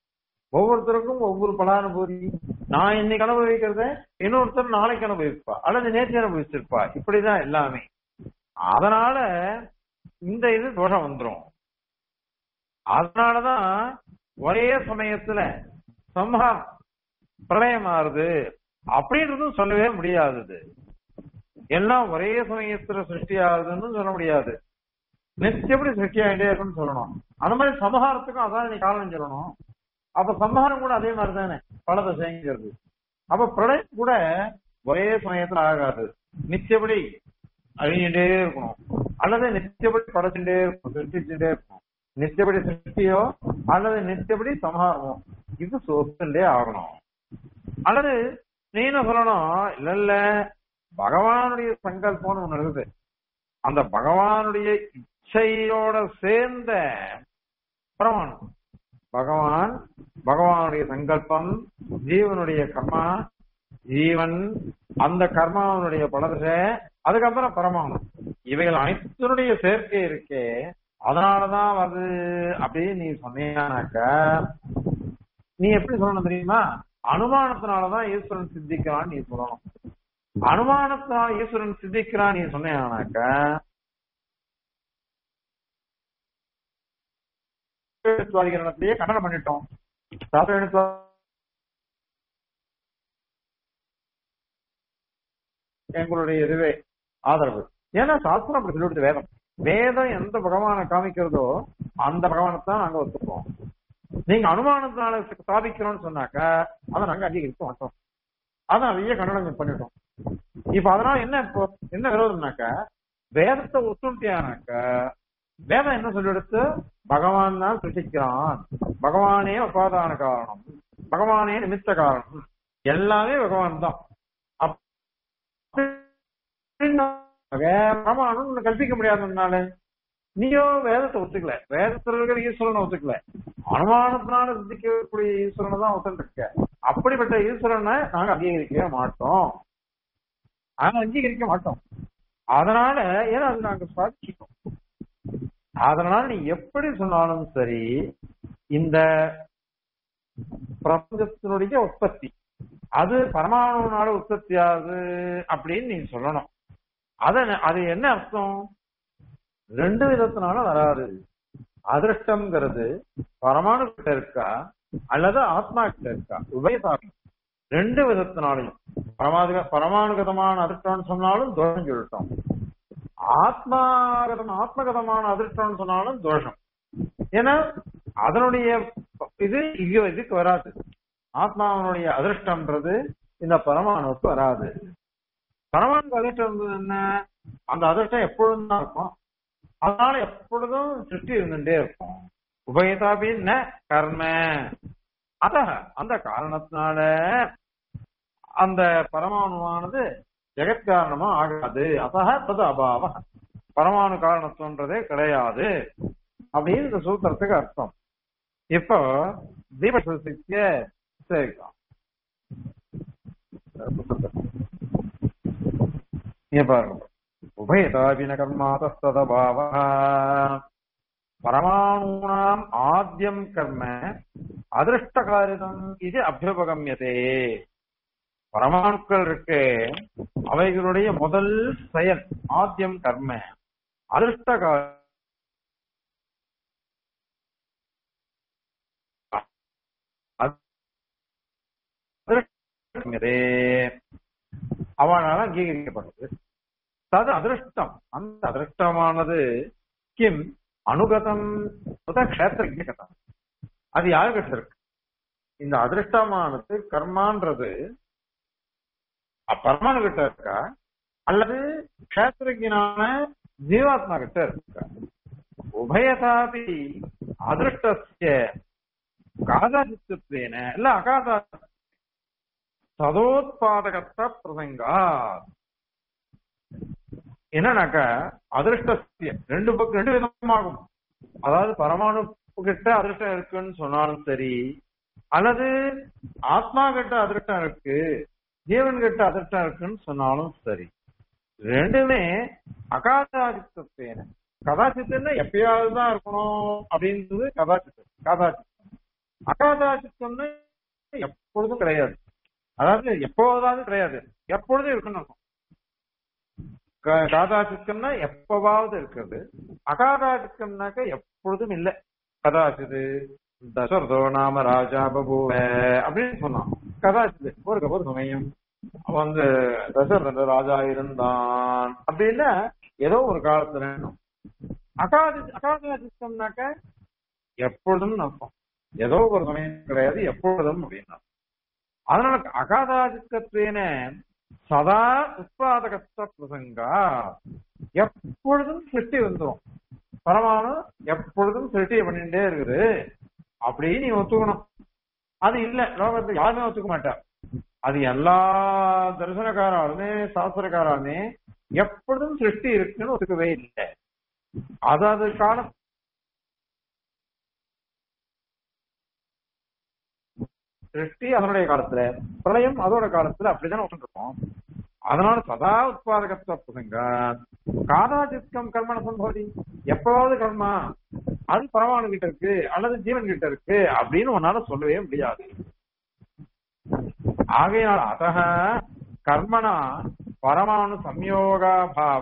ஒவ்வொருத்தருக்கும் ஒவ்வொரு பலானுபூதி நான் இன்னைக்கு அனுபவிக்கிறத இன்னொருத்தர் நாளைக்கு அனுபவிப்பா அல்லது நேற்று அனுபவிச்சிருப்பா இப்படிதான் எல்லாமே அதனால இந்த இது தோஷம் வந்துரும் அதனாலதான் ஒரே சமயத்துல சம்ஹாரம் பிரளயம் ஆறுது அப்படின்றதும் சொல்லவே முடியாதது எல்லாம் ஒரே சமயத்துல சிருஷ்டி ஆகுதுன்னு சொல்ல முடியாது நிச்சயப்படி சிருஷ்டி ஆகிட்டே இருக்குன்னு சொல்லணும் அந்த மாதிரி சமஹாரத்துக்கும் அதான் நீ காரணம் சொல்லணும் அப்ப சம்ஹாரம் கூட அதே மாதிரி தானே பல தசைங்கிறது அப்ப பிரளயம் கூட ஒரே சமயத்துல ஆகாது நிச்சயப்படி அழிஞ்சுட்டே இருக்கணும் அல்லது நிச்சயப்படி படைச்சுட்டே இருக்கணும் சிருஷ்டிச்சுட்டே இருக்கணும் நிச்சயப்படி சிருஷ்டியோ அல்லது நிச்சயப்படி சம்ஹாரமோ இது சொத்துண்டே ஆகணும் அல்லது நீ என்ன சொல்லணும் இல்ல இல்ல பகவானுடைய சங்கல்பம்னு ஒண்ணு இருக்குது அந்த பகவானுடைய இச்சையோட சேர்ந்த பிரமாணம் பகவான் பகவானுடைய சங்கல்பம் ஜீவனுடைய கர்மா ஜீவன் அந்த கர்மாவனுடைய பலதசை அதுக்கப்புறம் பரமாணம் இவைகள் அனைத்தினுடைய சேர்க்கை இருக்கே அதனாலதான் வருது அப்படின்னு நீ சொன்னீங்கன்னாக்க நீ எப்படி சொல்லணும் தெரியுமா அனுமானத்தினாலதான் ஈஸ்வரன் சித்திக்கிறான் நீ சொல்லணும் அனுமானத்தினால ஈஸ்வரன் சித்திக்கிறான் நீ சொன்னீங்கன்னாக்க சுவாதிகரணத்திலேயே கண்டனம் பண்ணிட்டோம் சாஸ்திர எங்களுடைய இதுவே ஆதரவு ஏன்னா சாஸ்திரம் அப்படி சொல்லிவிடுது வேதம் வேதம் எந்த பகவானை காமிக்கிறதோ அந்த பகவானை தான் நாங்க ஒத்துப்போம் நீங்க அனுமானத்தினால ஸ்தாபிக்கிறோம்னு சொன்னாக்க அதை நாங்க அங்கீகரிக்க மாட்டோம் அதான் அதையே கண்டனம் பண்ணிட்டோம் இப்ப அதனால என்ன இப்போ என்ன விரோதம்னாக்க வேதத்தை ஒத்துட்டியானாக்க வேதம் என்ன சொல்லிடுத்து பகவான் தான் சிருஷ்டிக்கிறான் பகவானே உபாதான காரணம் பகவானே நிமித்த காரணம் எல்லாமே பகவான் தான் பிரமாணம் ஒண்ணு கல்பிக்க முடியாததுனால நீயோ வேதத்தை ஒத்துக்கல வேதத்தில் இருக்கிற ஈஸ்வரனை ஒத்துக்கல அனுமானத்தினால சிந்திக்கக்கூடிய ஈஸ்வரனை தான் ஒத்துருக்க அப்படிப்பட்ட ஈஸ்வரனை நாங்க அங்கீகரிக்கவே மாட்டோம் நாங்க அங்கீகரிக்க மாட்டோம் அதனால ஏன்னா அது நாங்க சாதிச்சிட்டோம் அதனால நீ எப்படி சொன்னாலும் சரி இந்த பிரபஞ்சத்தினுடைய உற்பத்தி அது பரமாணுனால உற்பத்தி ஆகுது அப்படின்னு நீ சொல்லணும் அத அது என்ன அர்த்தம் ரெண்டு விதத்தினால வராது அதிருஷ்டம்ங்கிறது பரமாணு கிட்ட இருக்கா அல்லது ஆத்மா கிட்ட இருக்கா உபயசாமி ரெண்டு விதத்தினாலையும் பரமாதிக பரமானுகதமான அதிர்ஷ்டம்னு சொன்னாலும் தோஷம் சொல்லிட்டோம் ஆத்மாகதம் ஆத்மகதமான அதிர்ஷ்டம்னு சொன்னாலும் தோஷம் ஏன்னா அதனுடைய இது இங்க இதுக்கு வராது ஆத்மாவனுடைய அதிர்ஷ்டம்ன்றது இந்த பரமாணுக்கு வராது பரமாணுக்கு அதிர்ஷ்டம் இருந்தது என்ன அந்த அதிர்ஷ்டம் எப்பொழுதும் தான் இருக்கும் அதனால எப்பொழுதும் சிருஷ்டி இருந்துட்டே இருக்கும் உபயதாபி ந கர்ம அத அந்த காரணத்தினால அந்த பரமாணுவானது ஜெகத்காரணமா ஆகாது அத்தக தது அபாவ பரமாணு காரணத்துவன்றதே கிடையாது அப்படின்னு இந்த சூத்திரத்துக்கு அர்த்தம் இப்போ தீபசக்திய சேர்க்கலாம் பாருங்க உபயதாபின கர்மாதஸ்ததபாவ பரமாணூனாம் ஆத்தியம் கர்ம அதிருஷ்டகாரிதம் இது அபியுபகமியதே பரமாணுக்கள் இருக்கு அவைகளுடைய முதல் செயல் ஆத்தியம் கர்ம அதிருஷ்டகார அவனால அங்கீகரிக்கப்படுறது தது அதிருஷ்டம் அந்த அதிருஷ்டமானது கிம் அனுகதம் கஷேத்திரம் அது யாருக்கிட்ட இருக்கு இந்த அதிருஷ்டமானது கர்மான்றது பரமானு கிட்ட இருக்கா அல்லது கஷேத்திரஜனான ஜீவாத்மா கிட்ட இருக்கா உபயதாபி அதிருஷ்டசிய காதாசித்துவேன இல்ல அகாதா சதோத்பாதகத்த பிரசங்கா என்னன்னாக்க அதிருஷ்டசிய ரெண்டு பக்கம் ரெண்டு விதமாகும் அதாவது பரமாணு கிட்ட அதிருஷ்டம் இருக்குன்னு சொன்னாலும் சரி அல்லது ஆத்மா கிட்ட அதிருஷ்டம் இருக்கு ஜீவன் கிட்ட அதிர்ஷ்டம் இருக்குன்னு சொன்னாலும் சரி ரெண்டுமே அகாதாசித்தேன கதாசித்தன்னா எப்பயாவது தான் இருக்கணும் அப்படின்றது கதாசித்தம் கதாசித்தம் அகாதாசித்தம்னா எப்பொழுதும் கிடையாது அதாவது எப்போதாவது கிடையாது எப்பொழுதும் இருக்கணும் க- காதாசித்தம்னா எப்பவாவது இருக்கிறது அகாதாசித்தம்னாக்க எப்பொழுதும் இல்லை கதாசிது தசரதோ நாம ராஜா பபுவ அப்படின்னு சொன்னான் கதாசிது ஒரு ஒரு சமயம் அவன் வந்து தசரத ராஜா இருந்தான் அப்படின்னா ஏதோ ஒரு காலத்துல அகாதி அகாதாசித்தம்னாக்க எப்பொழுதும் அர்த்தம் ஏதோ ஒரு சமயம் கிடையாது எப்பொழுதும் அப்படின்னா அதனால அகாதாதிக்கத்துவேன சதா உற்பாதகத்த பிரசங்கா எப்பொழுதும் சிருஷ்டி வந்துடும் பரமானு எப்பொழுதும் சிருஷ்டியை பண்ணிட்டே இருக்குது அப்படின்னு நீ ஒத்துக்கணும் அது இல்ல லோகத்துல யாருமே ஒத்துக்க மாட்டா அது எல்லா தரிசனக்காராலுமே சாஸ்திரக்காராலுமே எப்பொழுதும் சிருஷ்டி இருக்குன்னு ஒத்துக்கவே இல்லை அதாவது காலம் சிருஷ்டி அதனுடைய காலத்துல பிரளயம் அதோட காலத்துல அப்படிதான் ஒத்துருக்கோம் அதனால சதா உற்பாதகத்துவ பிரசங்க காதாதித்கம் கர்மண சம்பவதி எப்பவாவது கர்மா அது பரமானு கிட்ட இருக்கு அல்லது ஜீவன் கிட்ட இருக்கு அப்படின்னு உன்னால சொல்லவே முடியாது ஆகையால் அத்தக கர்மனா பரமானு சம்யோகா பாவ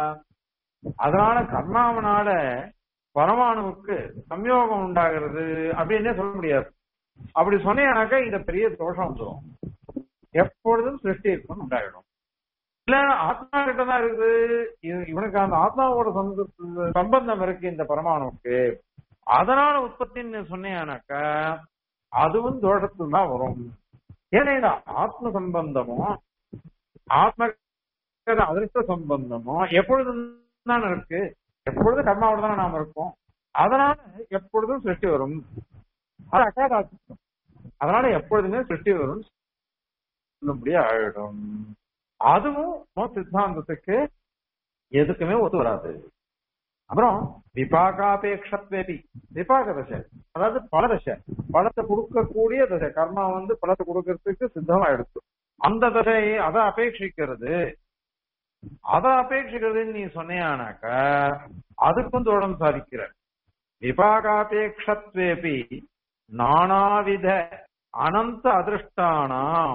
அதனால கர்மாவனால பரமாணுவுக்கு சம்யோகம் உண்டாகிறது அப்படின்னே சொல்ல முடியாது அப்படி சொன்னேனாக்கா இந்த பெரிய தோஷம் வந்துடும் எப்பொழுதும் சிருஷ்டி இருக்குன்னு உண்டாயிடும் இல்ல ஆத்மா கிட்ட தான் இருக்குது இவ- இவனுக்கு அந்த ஆத்மாவோட சொந்த- சம்பந்தம் இருக்கு இந்த பரமாணுவுக்கு அதனால உற்பத்தின்னு சொன்னேனாக்கா அதுவும் தோஷத்துல தான் வரும் ஏன்னா இந்த ஆத்ம சம்பந்தமோ ஆத்ம அதிர்ஷ்ட சம்பந்தமோ எப்பொழுதும் தான் இருக்கு எப்பொழுதும் கர்மாவோட தானே நாம இருக்கோம் அதனால எப்பொழுதும் சிருஷ்டி வரும் அது அகாதாசித்தம் அதனால எப்பொழுதுமே சிருஷ்டி வரும் சொல்லும்படியா ஆயிடும் அதுவும் உன் சித்தாந்தத்துக்கு எதுக்குமே ஒத்து வராது அப்புறம் விபாகாபேட்சத்வேபி விபாக தசை அதாவது பல தசை பலத்தை கொடுக்கக்கூடிய தசை கர்மா வந்து பலத்தை கொடுக்கறதுக்கு சித்தமா எடுத்து அந்த தசையை அதை அபேட்சிக்கிறது அதை அபேட்சிக்கிறதுன்னு நீ சொன்னியானாக்க அதுக்கும் தோடம் சாதிக்கிற விபாகாபேட்சத்வேபி நானாவித அனந்த அதிருஷ்டானாம்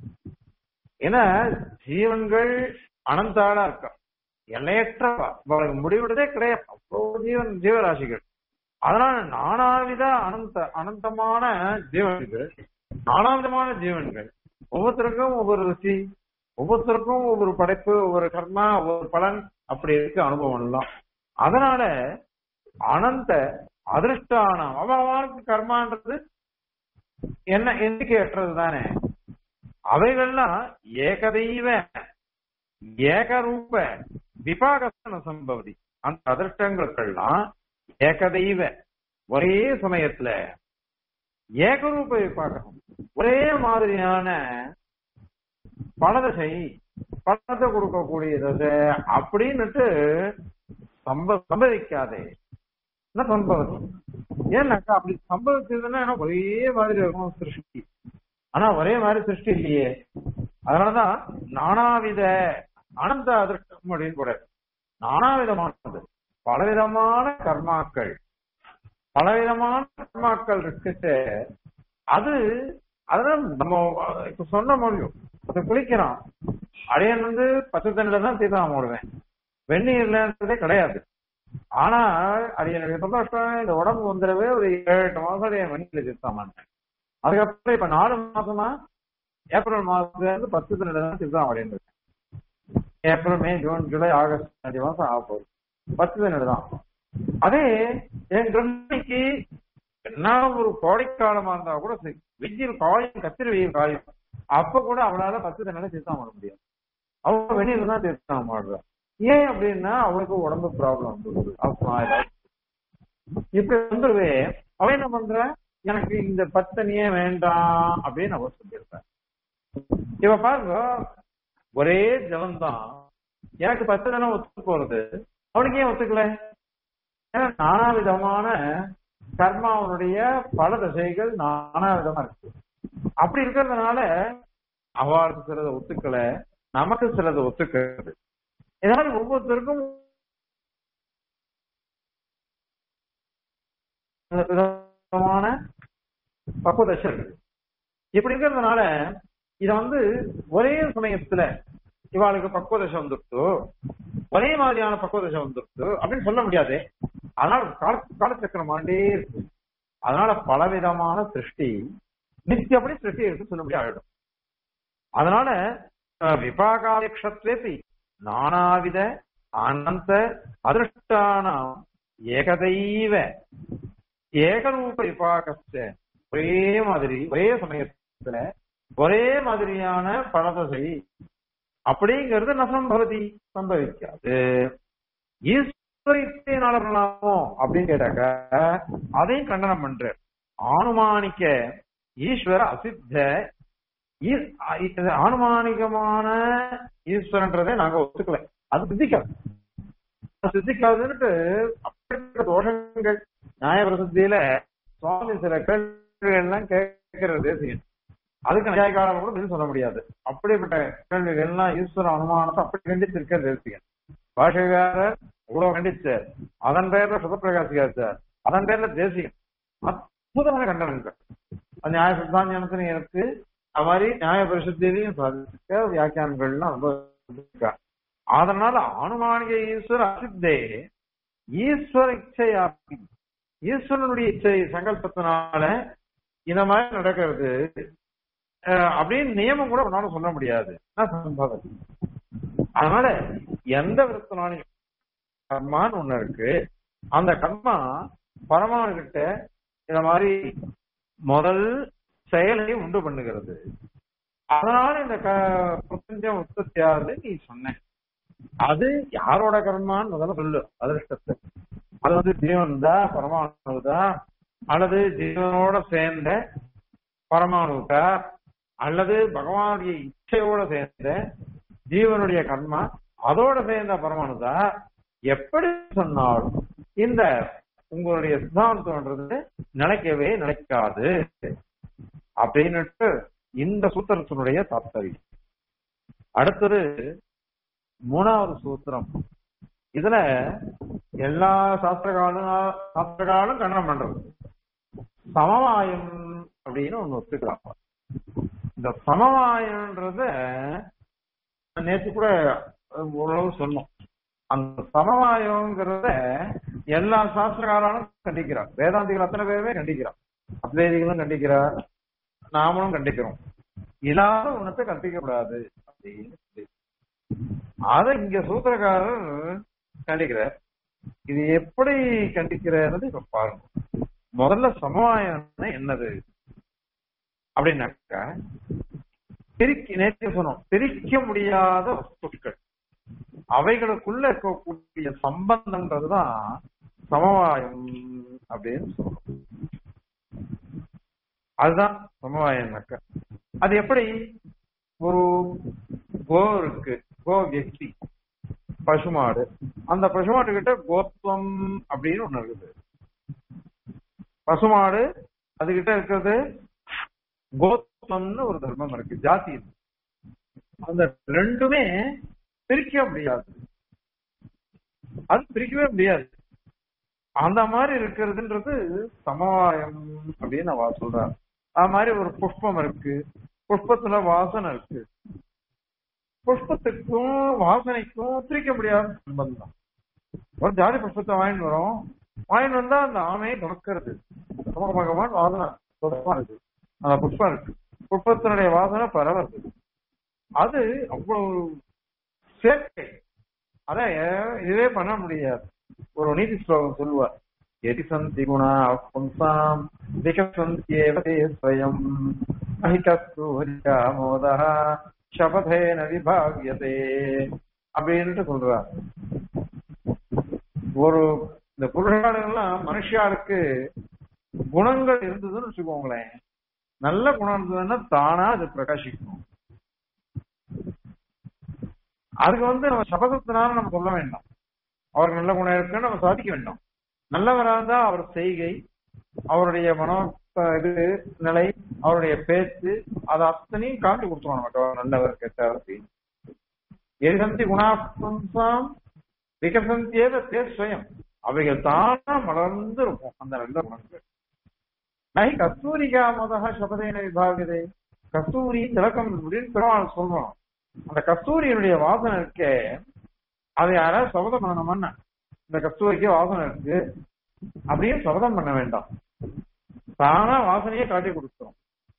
ஏன்னா ஜீவன்கள் அனந்தாளா இருக்கா எல்லையற்ற அவளுக்கு முடிவிடுறதே கிடையாது அவ்வளவு ஜீவன் ஜீவராசிகள் அதனால நானாவித அனந்த அனந்தமான ஜீவன்கள் நானாவிதமான ஜீவன்கள் ஒவ்வொருத்தருக்கும் ஒவ்வொரு ருசி ஒவ்வொருத்தருக்கும் ஒவ்வொரு படைப்பு ஒவ்வொரு கர்மா ஒவ்வொரு பலன் அப்படி இருக்கு அனுபவம் எல்லாம் அதனால அனந்த அதிருஷ்டானம் அவனுக்கு கர்மான்றது என்ன எண்ணிக்கையற்றது தானே அவைகள்லாம் ஏகதெய்வ ஏகரூப விபாகசன சம்பவதி அந்த அதிர்ஷ்டங்களுக்கெல்லாம் ஏகதெய்வ ஒரே சமயத்துல ஏகரூப விபாகம் ஒரே மாதிரியான பணதசை பணத்தை கொடுக்கக்கூடிய தசை அப்படின்னுட்டு சம்ப சம்பவிக்காதே என்ன சம்பவம் ஏன்னாக்கா அப்படி சம்பவிச்சதுன்னா எனக்கு ஒரே மாதிரி இருக்கும் சிருஷ்டி ஆனா ஒரே மாதிரி சிருஷ்டி இல்லையே அதனாலதான் நானாவித அனந்த அதிர்ஷ்டம் அப்படின்னு கூட நானாவிதமானது பலவிதமான கர்மாக்கள் பலவிதமான கர்மாக்கள் இருக்குட்டு அது அதெல்லாம் நம்ம இப்ப சொன்ன முடியும் இப்ப குளிக்கிறான் அடையன் வந்து பச்சை தண்ணில தான் தீர்த்தம் போடுவேன் வெந்நீர்லன்றதே கிடையாது ஆனா அது எனக்கு சந்தோஷம் இந்த உடம்பு வந்துடவே ஒரு ஏழு எட்டு மாசம் என் வெந்நீர்ல தீர்த்தம் பண்ணேன் அதுக்கப்புறம் இப்ப நாலு மாசமா ஏப்ரல் மாசத்துல இருந்து பத்து தண்ணில தான் தீர்த்தம் அப்படின்னு April May June July August அஞ்சு மாசம் ஆக போகுது பத்து தண்ணில தான் அதே என் கிரகணிக்கு என்ன ஒரு கோடைக்காலமா இருந்தா கூட சரி வெயில் காயும் கத்திரி வெயில் காயும் அப்ப கூட அவளால பத்து தண்ணில தீர்த்தம் பண்ண முடியாது அவ வெளியில தான் தீர்த்தம் மாடுறா ஏன் அப்படின்னா அவளுக்கு உடம்பு ப்ராப்ளம் வந்துருது அப்பா ஏதாவது இப்படி வந்துருவே அவன் என்ன பண்ற எனக்கு இந்த பத்தனியே வேண்டாம் அப்படின்னு அவ சொல்லியிருப்பேன் இவ பாருங்க ஒரே ஜலம்தான் எனக்கு பத்து தினம் ஒத்து போறது அவனுக்கு ஏன் ஒத்துக்கல ஏன்னா நானா விதமான கர்மாவனுடைய பல திசைகள் நானா விதமா இருக்கு அப்படி இருக்கிறதுனால அவளுக்கு சிலதை ஒத்துக்கல நமக்கு சிலதை ஒத்துக்கிறது இதனால ஒவ்வொருத்தருக்கும் விதமான பக்குவதசை இருக்குது இப்படி இருக்கிறதுனால இத வந்து ஒரே சமயத்துல இவாளுக்கு பக்குவதசை வந்துருச்சு ஒரே மாதிரியான பக்குவதசை வந்துருச்சு அப்படின்னு சொல்ல முடியாது அதனால கால காலச்சக்கரம் ஆண்டே இருக்கு அதனால பலவிதமான சிருஷ்டி நித்தியப்படி சிருஷ்டி இருக்கு சொல்ல முடியாது அதனால விபாகாதிக்ஷத்வேபி நானாவித அனந்த அதிருஷ்டான ஏகதைவ ஏகரூப விபாகஸ்த ஒரே மாதிரி ஒரே சமயத்துல ஒரே மாதிரியான பலதசை அப்படிங்கிறது நசம்பவதி சம்பவிக்காது ஈஸ்வரித்தினால பண்ணலாமோ அப்படின்னு கேட்டாக்க அதையும் கண்டனம் பண்ற ஆனுமானிக்க ஈஸ்வர அசித்த ஆனுமானிகமான ஈஸ்வரன்றதை நாங்க ஒத்துக்கல அது சித்திக்காது சித்திக்காதுன்னுட்டு அப்படிப்பட்ட தோஷங்கள் நியாய பிரசித்தியில சுவாமி சில கேள்விகள் எல்லாம் கேட்கறது தேசியம் அதுக்கு நியாயக்காரர்கள் கூட பதில் சொல்ல முடியாது அப்படிப்பட்ட கேள்விகள் எல்லாம் ஈஸ்வர அனுமானத்தை அப்படி கண்டித்திருக்க தேசியம் பாஷகாரர் இவ்வளவு கண்டிச்சார் அதன் பேர்ல சுதப்பிரகாசிக்காச்சார் அதன் பேர்ல தேசியம் அற்புதமான கண்டனங்கள் நியாய சித்தாந்தனத்தின் எனக்கு அது மாதிரி நியாய பரிசுத்திலையும் சாதிக்க வியாக்கியானங்கள்லாம் ரொம்ப அதனால அனுமானிக ஈஸ்வர அசித்தே ஈஸ்வர இச்சையாப்பி ஈஸ்வரனுடைய இச்சை சங்கல்பத்தினால இந்த மாதிரி நடக்கிறது அப்படின்னு நியமம் கூட உன்னால சொல்ல முடியாது அதனால எந்த விதத்தினாலையும் கர்மான்னு ஒண்ணு இருக்கு அந்த கர்மா பரமானு கிட்ட இந்த மாதிரி முதல் செயலை உண்டு பண்ணுகிறது அதனால இந்த பிரபஞ்சம் உற்பத்தி ஆகுது நீ சொன்ன அது யாரோட கர்மான்னு முதல்ல சொல்லு அதிர்ஷ்டத்தை அது வந்து ஜீவன் தான் பரமாணுதா அல்லது ஜீவனோட சேர்ந்த பரமாணுக்கா அல்லது பகவானுடைய இச்சையோட சேர்ந்த ஜீவனுடைய கர்மா அதோட சேர்ந்த பரமாணுதா எப்படி சொன்னாலும் இந்த உங்களுடைய சித்தாந்தம்ன்றது நிலைக்கவே நிலைக்காது அப்படின்னுட்டு இந்த சூத்திரத்தினுடைய தாத்பரியம் அடுத்தது மூணாவது சூத்திரம் இதுல எல்லா சாஸ்திரகாலும் சாஸ்திரகாலும் கண்டனம் பண்றது சமவாயம் அப்படின்னு ஒண்ணு ஒத்துக்கலாம் இந்த சமவாயம்ன்றத நேற்று கூட ஓரளவு சொன்னோம் அந்த சமவாயங்கிறத எல்லா சாஸ்திரகாராலும் கண்டிக்கிறார் வேதாந்திகள் அத்தனை பேருமே கண்டிக்கிறார் அத்வேதிகளும் கண்டிக்கிறார் நாமளும் கண்டிக்கிறோம் இல்லாத ஒண்ணத்தை கற்பிக்க கூடாது அப்படின்னு அத இங்க சூத்திரக்காரர் கண்டிக்கிறார் இது எப்படி கண்டிக்கிறது இப்ப பாருங்க முதல்ல சமவாயம் என்னது அப்படின்னாக்கா பிரிக்க நேற்று சொன்னோம் பிரிக்க முடியாத வஸ்துக்கள் அவைகளுக்குள்ள இருக்கக்கூடிய சம்பந்தம்ன்றதுதான் சமவாயம் அப்படின்னு சொல்றோம் அதுதான் சமவாயம்னாக்க அது எப்படி ஒரு கோ இருக்கு கோ வியக்தி பசுமாடு அந்த பசுமாடு கிட்ட கோத்வம் அப்படின்னு ஒண்ணு இருக்குது பசுமாடு அதுகிட்ட இருக்கிறது கோத்வம்னு ஒரு தர்மம் இருக்கு ஜாதி இருக்கு அந்த ரெண்டுமே பிரிக்க முடியாது அது பிரிக்கவே முடியாது அந்த மாதிரி இருக்கிறதுன்றது சமவாயம் அப்படின்னு அவ சொல்றாங்க அது மாதிரி ஒரு புஷ்பம் இருக்கு புஷ்பத்துல வாசனை இருக்கு புஷ்பத்துக்கும் வாசனைக்கும் பிரிக்க முடியாத சம்பந்தம் தான் ஒரு ஜாதி புஷ்பத்தை வாங்கிட்டு வரோம் வாங்கிட்டு வந்தா அந்த ஆமையை தொடக்கிறது பகவான் வாசனை தொடக்கமா இருக்கு அந்த புஷ்பம் இருக்கு புஷ்பத்தினுடைய வாசனை பரவது அது அவ்வளவு சேர்க்கை அத இதுவே பண்ண முடியாது ஒரு நீதி ஸ்லோகம் சொல்லுவார் எதி சந்தி குணா பும்சாம் விகசந்தியேவதே ஸ்வயம் அஹிகஸ்து ஹரிகாமோதா சபதேன விபாகியதே அப்படின்ட்டு சொல்றார் ஒரு இந்த புருஷாளுங்கெல்லாம் மனுஷாளுக்கு குணங்கள் இருந்ததுன்னு வச்சுக்கோங்களேன் நல்ல குணம் இருந்ததுன்னா தானா அது பிரகாசிக்கும் அதுக்கு வந்து நம்ம சபதத்தினால நம்ம சொல்ல வேண்டாம் அவருக்கு நல்ல குணம் இருக்குன்னு நம்ம சாதிக்க வேண்டாம் நல்லவராக இருந்தா அவர் செய்கை அவருடைய மனோ இது நிலை அவருடைய பேச்சு அது அத்தனையும் காட்டி கொடுத்துருவோம் நமக்கு அவர் நல்லவர் கெட்டவர் அப்படின்னு எரிசந்தி குணாசம் விகசந்தியேத தே சுயம் அவைகள் தானா மலர்ந்து இருக்கும் அந்த நல்ல குணங்கள் ஐ கஸ்தூரிகா மதக சபதேன விபாகதே கஸ்தூரி திலக்கம் அப்படின்னு பெருமாள் சொல்றோம் அந்த கஸ்தூரியினுடைய வாசனை இருக்கே அதை யாராவது சபதம் பண்ணணும்னா இந்த கஸ்தூரிக்கு வாசனை இருக்கு அப்படின்னு சபதம் பண்ண வேண்டாம் தானா வாசனையே காட்டி கொடுத்தோம்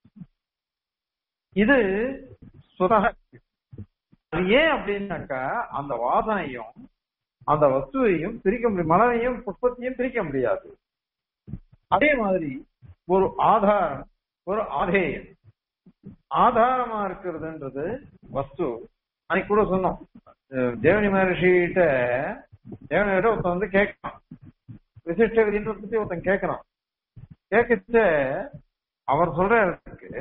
இது சுதக அது ஏன் அப்படின்னாக்கா அந்த வாசனையும் அந்த வஸ்துவையும் பிரிக்க முடியும் மலரையும் புஷ்பத்தையும் பிரிக்க முடியாது அதே மாதிரி ஒரு ஆதாரம் ஒரு ஆதேயம் ஆதாரமா இருக்கிறதுன்றது வஸ்து அன்னைக்கு கூட சொன்னோம் அஹ் தேவனி மகர்ஷிகிட்ட தேவனி கிட்ட ஒருத்தன் வந்து கேட்கறான் விசிஷ்ட விதின்ற பத்தி ஒருத்தன் கேட்கறான் கேட்கச்ச அவர் சொல்றதுக்கு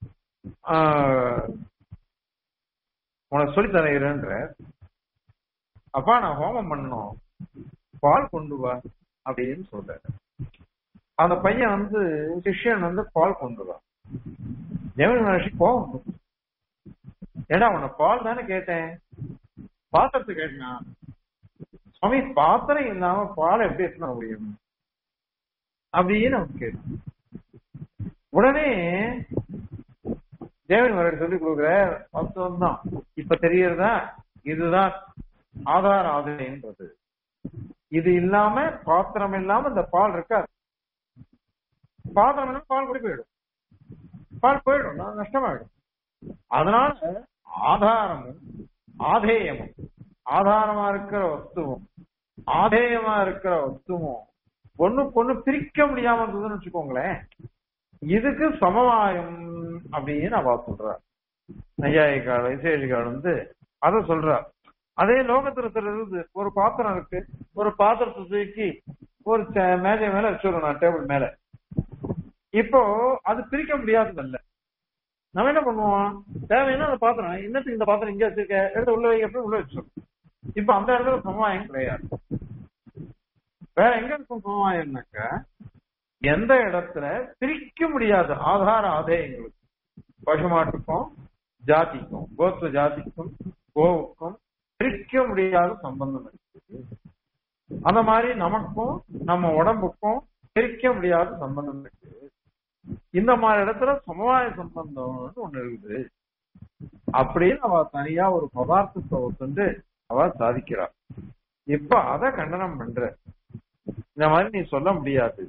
உனக்கு சொல்லி தருகிறேன்ற அப்பா நான் ஹோமம் பண்ணணும் பால் கொண்டு வா அப்படின்னு சொல்றாரு அந்த பையன் வந்து சிஷ்யன் வந்து பால் கொண்டு வா தேவன் மகர்ஷி கோபம் வந்துச்சு. ஏடா உன்னை பால் தானே கேட்டேன் பாத்திரத்தை கேட்டனா சுவாமி பாத்திரம் இல்லாம பால் எப்படி எடுத்துன முடியும் அப்படின்னு அவன் கேட்டான் உடனே தேவன் மகர்ஷி சொல்லி கொடுக்குற வாஸ்தவம் தான் இப்ப தெரியறதா இதுதான் ஆதார ஆதாயன்றது இது இல்லாம பாத்திரம் இல்லாம இந்த பால் இருக்காது பாத்திரம் இல்லாம பால் கூட போயிடும் பால் போயிடும் நான் நஷ்டமாயிடும் அதனால ஆதாரமும் ஆதேயமும் ஆதாரமா இருக்கிற வஸ்துவும் ஆதேயமா இருக்கிற வஸ்துவும் ஒண்ணுக்கு ஒண்ணு பிரிக்க முடியாம இருந்ததுன்னு வச்சுக்கோங்களேன் இதுக்கு சமவாயம் அப்படின்னு அவ சொல்றார் நையாயிக்கால் விசேஷிகால் வந்து அத சொல்றார் அதே லோகத்துல இருக்கிறது ஒரு பாத்திரம் இருக்கு ஒரு பாத்திரத்தை தூக்கி ஒரு ச- மேஜை மேல வச்சுருவோம் டேபிள் மேல இப்போ அது பிரிக்க முடியாதது இல்ல நம்ம என்ன பண்ணுவோம் தேவைன்னா அந்த பாத்திரம் இன்னத்துக்கு இந்த பாத்திரம் இங்க வச்சிருக்க எடுத்து உள்ள வைக்க உள்ள வச்சிடும் இப்ப அந்த இடத்துல சமவாயம் கிடையாது வேற எங்க இருக்கும் சமவாயம்னாக்க எந்த இடத்துல பிரிக்க முடியாது ஆதார ஆதாயங்களுக்கு பசுமாட்டுக்கும் ஜாதிக்கும் கோத்வ ஜாதிக்கும் கோவுக்கும் பிரிக்க முடியாத சம்பந்தம் இருக்கு அந்த மாதிரி நமக்கும் நம்ம உடம்புக்கும் பிரிக்க முடியாத சம்பந்தம் இருக்கு இந்த மாதிரி இடத்துல சமவாய சம்பந்தம்னு ஒண்ணு இருக்குது அப்படின்னு அவ தனியா ஒரு பதார்த்தத்தை ஒத்துண்டு அவ சாதிக்கிறார் இப்ப அத கண்டனம் பண்ற இந்த மாதிரி நீ சொல்ல முடியாது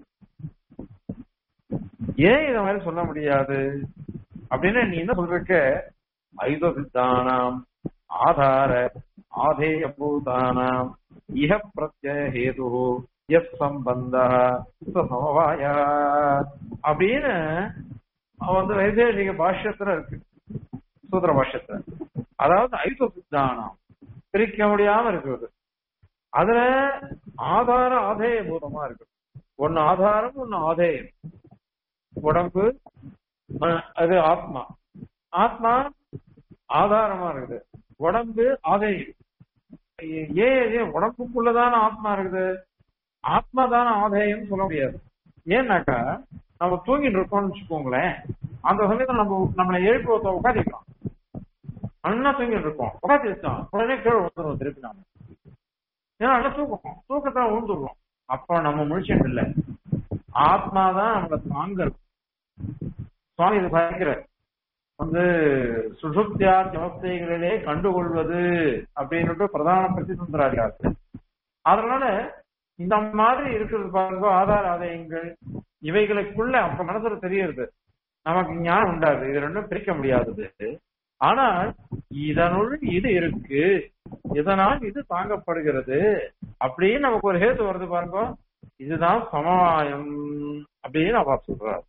ஏன் இத மாதிரி சொல்ல முடியாது அப்படின்னு நீ என்ன சொல்றக்க ஐத சித்தானாம் ஆதார ஆதேய பூதானாம் இஹ பிரத்யய ஹேது எஸ் சம்பந்த சமவாய அப்படின்னு அவன் வந்து வைதேசிக பாஷ்யத்துல இருக்கு சூத்திர பாஷ்யத்துல அதாவது ஐத சித்தானாம் பிரிக்க முடியாம இருக்கிறது அதுல ஆதார ஆதேய பூதமா இருக்கு ஒன்னு ஆதாரம் ஒன்னு ஆதேயம் உடம்பு அஹ், அது ஆத்மா ஆத்மா ஆதாரமா இருக்குது உடம்பு ஆதேயம் ஏன் ஏன் உடம்புக்குள்ளதான ஆத்மா இருக்குது ஆத்மா தானே ஆதேயம் சொல்ல முடியாது ஏன்னாக்கா நம்ம தூங்கிட்டு இருக்கோம்னு வச்சுக்கோங்களேன் அந்த சமயத்துல நம்ம நம்மளை எழுப்பி ஒருத்த உட்காந்துக்கலாம் நல்லா தூங்கிட்டு இருக்கோம் உட்காந்து வச்சோம் உடனே கீழே வந்துடும் திருப்பி நாம ஏன்னா நல்லா தூக்கம் தூக்கத்தை விழுந்துடுறோம் அப்ப நம்ம முழிச்சுட்டு இல்ல ஆத்மா தான் நம்மளை தாங்கல் சுவாமி இது பயங்கர வந்து சுசுப்தியார் அவஸ்தைகளிலே கண்டுகொள்வது அப்படின்னுட்டு பிரதான பிரதிசந்தராஜார் அதனால இந்த மாதிரி இருக்கிறது பாருங்க ஆதார ஆதாயங்கள் இவைகளுக்குள்ள அப்ப மனசுல தெரியுது நமக்கு ஞானம் உண்டாது இது ரெண்டும் பிரிக்க முடியாதது ஆனால் இதனுள் இது இருக்கு இதனால் இது தாங்கப்படுகிறது அப்படின்னு நமக்கு ஒரு ஹேத்து வருது பாருங்க இதுதான் சமவாயம் அப்படின்னு அவ சொல்றார்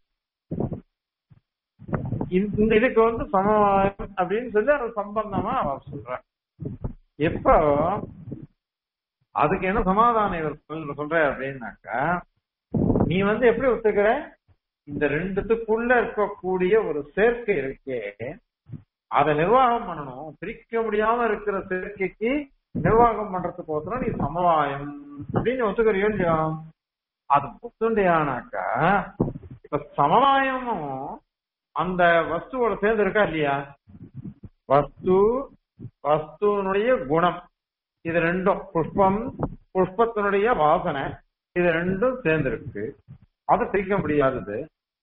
இந்த இதுக்கு வந்து சமவாயம் அப்படின்னு சொல்லி அது சம்பந்தமா அவ சொல்றார் எப்போ அதுக்கு என்ன சமாதானம் இவர் சொல்ற- சொல்ற அப்படின்னாக்கா நீ வந்து எப்படி ஒத்துக்கிற இந்த ரெண்டுத்துக்குள்ள இருக்கக்கூடிய ஒரு சேர்க்கை இருக்கே அதை நிர்வாகம் பண்ணணும் பிரிக்க முடியாம இருக்கிற சேர்க்கைக்கு நிர்வாகம் பண்றதுக்கோசரம் நீ சமவாயம் அப்படின்னு ஒத்துக்கிறியோ இல்லையா அது ஒத்துண்டையானாக்கா இப்ப சமவாயமும் அந்த வஸ்துவோட சேர்ந்து இருக்கா இல்லையா வஸ்து வஸ்துவனுடைய குணம் இது ரெண்டும் புஷ்பம் புஷ்பத்தினுடைய வாசனை இது ரெண்டும் சேர்ந்திருக்கு அதை பிரிக்க முடியாதது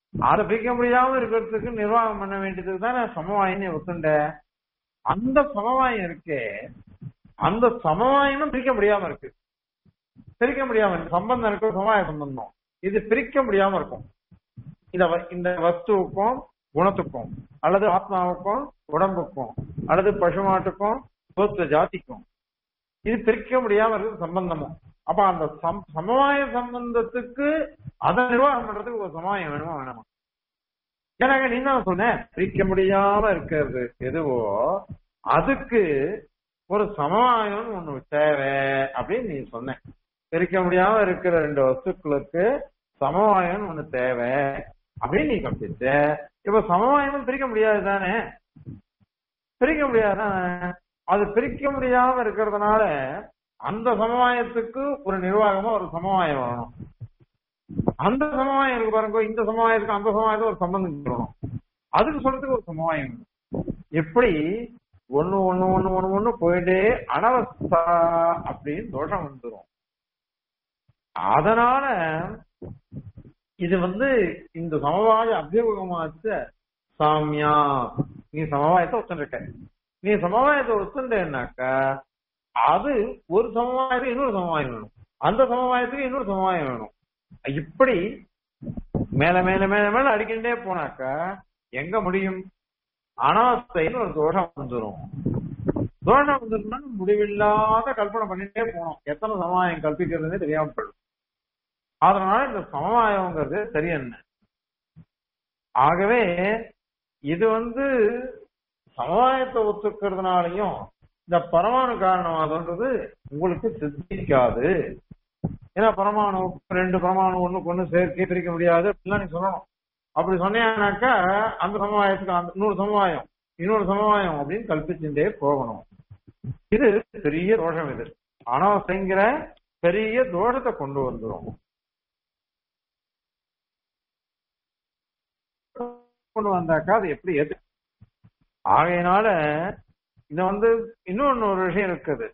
அதை பிரிக்க முடியாம இருக்கிறதுக்கு நிர்வாகம் பண்ண வேண்டியதுக்கு தான் நான் சமவாயின்னு ஒத்துண்டேன் அந்த சமவாயம் இருக்கே அந்த சமவாயமும் பிரிக்க முடியாம இருக்கு பிரிக்க முடியாம இருக்கு. சம்பந்தம் இருக்கு சமவாய சம்பந்தம் இது பிரிக்க முடியாம இருக்கும் இந்த வ- இந்த வஸ்துவுக்கும் குணத்துக்கும் அல்லது ஆத்மாவுக்கும் உடம்புக்கும் அல்லது பசுமாட்டுக்கும் கோத்திர ஜாதிக்கும் இது பிரிக்க முடியாம இருக்கு சம்பந்தமும் அப்ப அந்த சம் சமவாய சம்பந்தத்துக்கு அதை நிர்வாகம் பண்றதுக்கு ஒரு சமவாயம் வேணுமா வேணாமா ஏன்னாங்க நீ தான் சொன்ன பிரிக்க முடியாம இருக்கிறது எதுவோ அதுக்கு ஒரு சமவாயம் ஒண்ணு தேவை அப்படின்னு நீ சொன்ன பிரிக்க முடியாம இருக்கிற ரெண்டு வஸ்துக்களுக்கு சமவாயம் ஒண்ணு தேவை அப்படின்னு நீ கம்பிச்ச இப்ப சமவாயமும் பிரிக்க முடியாது தானே பிரிக்க முடியாது அது பிரிக்க முடியாம இருக்கிறதுனால அந்த சமவாயத்துக்கு ஒரு நிர்வாகமா ஒரு சமவாயம் வரணும் அந்த சமவாயம் இருக்கு பாருங்க இந்த சமவாயத்துக்கு அந்த சமவாயத்துக்கு ஒரு சம்பந்தம் வரணும் அதுக்கு சொல்றதுக்கு ஒரு சமவாயம் வேணும். எப்படி ஒண்ணு ஒண்ணு ஒண்ணு ஒண்ணு ஒண்ணு போயிட்டே அனவஸ்தா அப்படின்னு தோஷம் வந்துடும் அதனால இது வந்து இந்த சமவாய அபியோகமாச்ச சாமியா நீ சமவாயத்தை ஒத்துருக்க நீ சமவாயத்தை ஒத்துட்டேன்னாக்கா அது ஒரு சமவாயத்துக்கு இன்னொரு சமவாயம் வேணும் அந்த சமவாயத்துக்கு இன்னொரு சமவாயம் வேணும் இப்படி மேல மேல மேல மேல அடிக்கிட்டே போனாக்கா எங்க முடியும் அனாவஸ்தைன்னு ஒரு தோஷம் வந்துடும் தோஷம் வந்துருந்தா முடிவில்லாத கல்பனை பண்ணிட்டே போனோம் எத்தனை சமவாயம் கல்பிக்கிறதுனே தெரியாம போயிடும் அதனால இந்த சமவாயம்ங்கிறது சரி என்ன ஆகவே இது வந்து சமவாயத்தை ஒத்துக்கிறதுனாலையும் இந்த பரமாணு காரணவாதம்ன்றது உங்களுக்கு சித்திக்காது ஏன்னா பரமாணு ரெண்டு பரமாணு ஒண்ணுக்கு ஒண்ணு சேர்க்கை பிரிக்க முடியாது அப்படிலாம் நீ சொல்லணும் அப்படி சொன்னீங்கன்னாக்கா அந்த சமவாயத்துக்கு அந்த இன்னொரு சமவாயம் இன்னொரு சமவாயம் அப்படின்னு கல்பிச்சுட்டே போகணும் இது பெரிய தோஷம் இது அனாவசைங்கிற பெரிய தோஷத்தை கொண்டு வந்துரும் கொண்டு வந்தாக்கா அது எப்படி எது ஆகையினால இது வந்து இன்னொன்னு ஒரு விஷயம் இருக்குது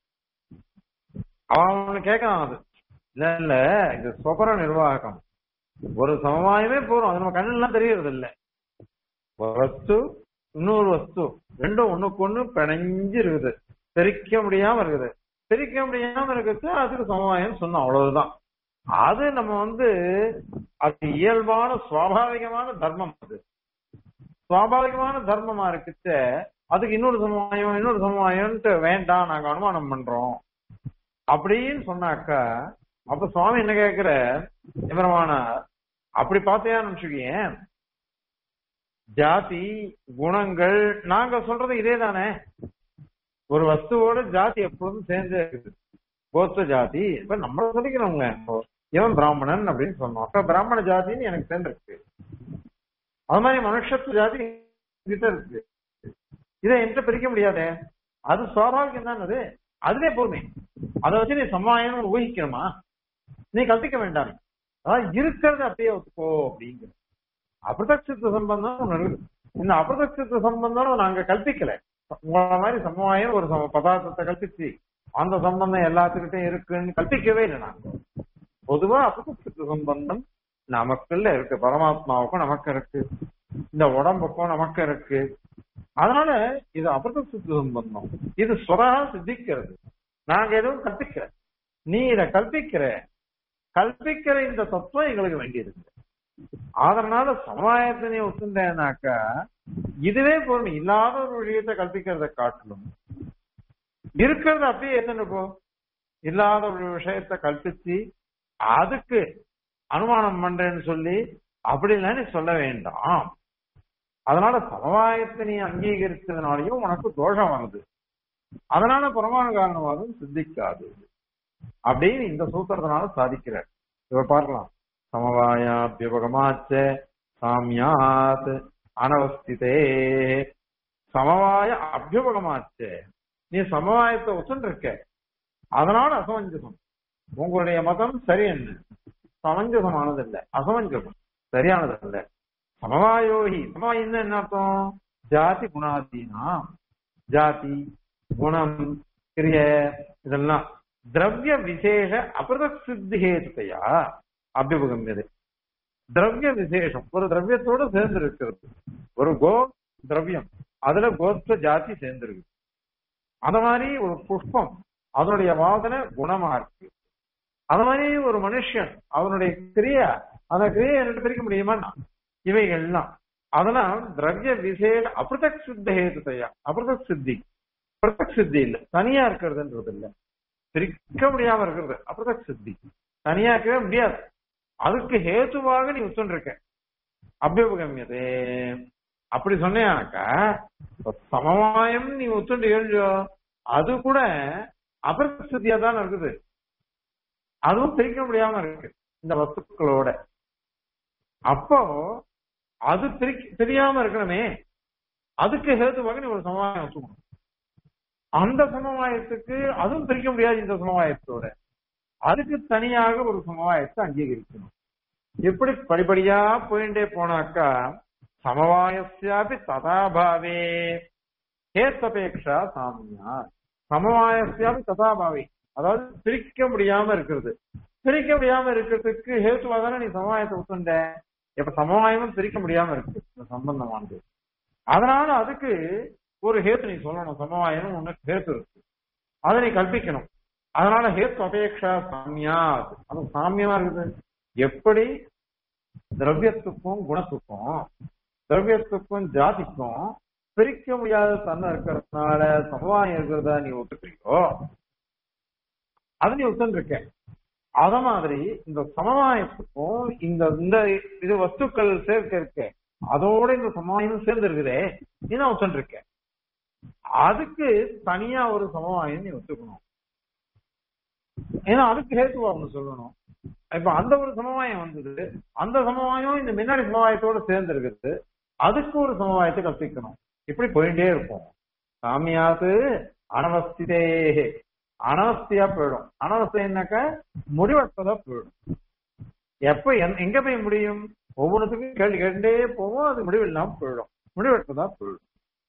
அவன் ஒண்ணு கேட்கலாம் அது இல்ல இல்ல இது சொபர நிர்வாகம் ஒரு சமவாயமே போறோம் அது நம்ம கண்ணெல்லாம் தெரியறது இல்ல ஒரு வஸ்து இன்னொரு வஸ்து ரெண்டும் ஒண்ணுக்கு ஒண்ணு பிணைஞ்சு இருக்குது பிரிக்க முடியாம இருக்குது பிரிக்க முடியாம இருக்கிறது அதுக்கு சமவாயம் சொன்னோம் அவ்வளவுதான் அது நம்ம வந்து அது இயல்பான சுவாபாவிகமான தர்மம் அது சுவாபாவிகமான தர்மமா இருக்குச்ச அதுக்கு இன்னொரு சமவாயம் இன்னொரு சமவாயம்ட்டு வேண்டாம் நாங்க அனுமானம் பண்றோம் அப்படின்னு சொன்னாக்கா அப்ப சுவாமி என்ன கேக்குற எமரமான அப்படி பார்த்தேன்னு நினைச்சுக்கேன் ஜாதி குணங்கள் நாங்க சொல்றது இதே தானே ஒரு வஸ்துவோட ஜாதி எப்பொழுதும் சேர்ந்தே இருக்குது கோத்த ஜாதி இப்ப நம்ம சொல்லிக்கிறோங்க இப்போ இவன் பிராமணன் அப்படின்னு சொன்னோம் அப்ப பிராமண ஜாதின்னு எனக்கு சேர்ந்துருக்கு அது மாதிரி மனுஷத்து ஜாதி கிட்ட இருக்கு இதை என்கிட்ட பிரிக்க முடியாதே அது சுவாபாவிகம் தான் அது அதுவே போதுமே அதை வச்சு நீ சமாயம் ஊகிக்கணுமா நீ கல்பிக்க வேண்டாம் அதான் இருக்கிறது அப்படியே ஒத்துக்கோ அப்படிங்கிற அபிரதட்சித்த சம்பந்தம் ஒண்ணு இருக்குது இந்த அபிரதட்சித்த சம்பந்தம் நாங்க கல்பிக்கல உங்கள மாதிரி சமவாயம் ஒரு சம பதார்த்தத்தை கல்பிச்சு அந்த சம்பந்தம் எல்லாத்துக்கிட்டையும் இருக்குன்னு கல்பிக்கவே இல்லை நாங்க பொதுவா அபிரதட்சித்த சம்பந்தம் நமக்குள்ள இருக்கு பரமாத்மாவுக்கும் நமக்கு இருக்கு இந்த உடம்புக்கும் நமக்கு இருக்கு அதனால இது அபிரதட்சித்த சம்பந்தம் இது சுரா சித்திக்கிறது நாங்க எதுவும் கற்பிக்கிற நீ இத கற்பிக்கிற கற்பிக்கிற இந்த தத்துவம் எங்களுக்கு வேண்டியிருக்கு அதனால சமுதாயத்தை நீ ஒத்துந்தேனாக்கா இதுவே போதும் இல்லாத ஒரு விஷயத்தை கற்பிக்கிறத காட்டிலும் இருக்கிறத அப்படியே ஏத்துட்டு போ இல்லாத ஒரு விஷயத்தை கற்பிச்சு அதுக்கு அனுமானம் பண்றேன்னு சொல்லி அப்படிலாம் நீ சொல்ல வேண்டாம் அதனால சமவாயத்தை நீ அங்கீகரிச்சதுனாலையும் உனக்கு தோஷம் வருது அதனால பரமாணு காரணவாதம் சித்திக்காது அப்படின்னு இந்த சூத்திரத்தினால சாதிக்கிறார் இவ பார்க்கலாம் சமவாயாபியுபகமாச்ச சாமியாத் அனவஸ்திதே சமவாய அபியுபகமாச்ச நீ சமவாயத்தை ஒத்துன்னு இருக்க அதனால அசமஞ்சசம் உங்களுடைய மதம் சரி என்ன சமஞ்சசமானது இல்ல அசமஞ்சசம் சரியானது இல்ல சமவாயோகி சமவாயின்னு என்ன அர்த்தம் ஜாதி குணாதீனா ஜாதி குணம் கிரிய இதெல்லாம் திரவிய விசேஷ அபிரத சித்தி ஹேதுக்கையா அபியுபகமியது திரவிய விசேஷம் ஒரு திரவியத்தோட சேர்ந்து இருக்கிறது ஒரு கோ திரவியம் அதுல கோஸ்த ஜாதி சேர்ந்திருக்கு அந்த மாதிரி ஒரு புஷ்பம் அதனுடைய வாசனை குணமா இருக்கு அந்த மாதிரி ஒரு மனுஷன் அவனுடைய கிரியா அந்த கிரியை ரெண்டு பிரிக்க முடியுமா இவைகள்லாம் அதெல்லாம் திரவிய விசேஷ அபிரதக் சித்த ஹேதுதையா அபிரதக் சித்தி பிரதக் சித்தி இல்ல தனியா இருக்கிறதுன்றது இல்ல பிரிக்க முடியாம இருக்கிறது அபிரதக் சித்தி தனியா இருக்கவே முடியாது அதுக்கு ஹேத்துவாக நீ உத்துருக்க அபியுபகமியதே அப்படி சொன்னாக்கா சமவாயம் நீ ஒத்துண்டு எழுதியோ அது கூட அபிரசித்தியா தான் இருக்குது அதுவும் பிரிக்க முடியாம இருக்கு இந்த வஸ்துக்களோட அப்போ அது பிரிக்க தெரியாம இருக்கணுமே அதுக்கு ஹேத்துவாக நீ ஒரு சமவாயம் வச்சுக்கணும் அந்த சமவாயத்துக்கு அதுவும் பிரிக்க முடியாது இந்த சமவாயத்தோட அதுக்கு தனியாக ஒரு சமவாயத்தை அங்கீகரிக்கணும் எப்படி படிப்படியா போயிட்டே போனாக்கா சமவாயசியாபி ததாபாவே ஹேத்தபேக்ஷா சாமியா சமவாயசியாபி ததாபாவே அதாவது பிரிக்க முடியாம இருக்கிறது பிரிக்க முடியாம இருக்கிறதுக்கு ஹேத்துவா தானே நீ சமவாயத்தை ஒத்துண்ட இப்ப சமவாயமும் பிரிக்க முடியாம இருக்கு இந்த சம்பந்தமானது அதனால அதுக்கு ஒரு ஹேத்து நீ சொல்லணும் சமவாயம் உனக்கு ஹேத்து இருக்கு அதை நீ கல்பிக்கணும் அதனால ஹேத்து அபேக்ஷா சாமியா அது சாமியமா இருக்குது எப்படி திரவியத்துக்கும் குணத்துக்கும் திரவியத்துக்கும் ஜாதிக்கும் பிரிக்க முடியாத தன்மை இருக்கிறதுனால சமவாயம் இருக்கிறதா நீ ஒத்துக்கிறீங்களோ அது நீ ஒத்துருக்க அத மாதிரி இந்த சமவாயத்துக்கும் இந்த இந்த இது வஸ்துக்கள் சேர்க்க இருக்க அதோட இந்த சமவாயம் சேர்ந்து இருக்குதே நீ நான் ஒத்துருக்க அதுக்கு தனியா ஒரு சமவாயம் நீ ஒத்துக்கணும் ஏன்னா அதுக்கு ஹேத்துவா ஒண்ணு சொல்லணும் இப்ப அந்த ஒரு சமவாயம் வந்தது அந்த சமவாயம் இந்த முன்னாடி சமவாயத்தோட சேர்ந்து இருக்குது அதுக்கு ஒரு சமவாயத்தை கற்பிக்கணும் இப்படி போயிட்டே இருப்போம் சாமியாது அனவஸ்திதே அனவஸ்தியா போயிடும் அனவஸ்தைன்னாக்க முடிவற்றதா போயிடும் எப்ப எங்க போய் முடியும் ஒவ்வொன்றுத்துக்கும் கேள்வி கேட்டுட்டே போவோம் அது முடிவில்லாம போயிடும் முடிவற்றதா போயிடும்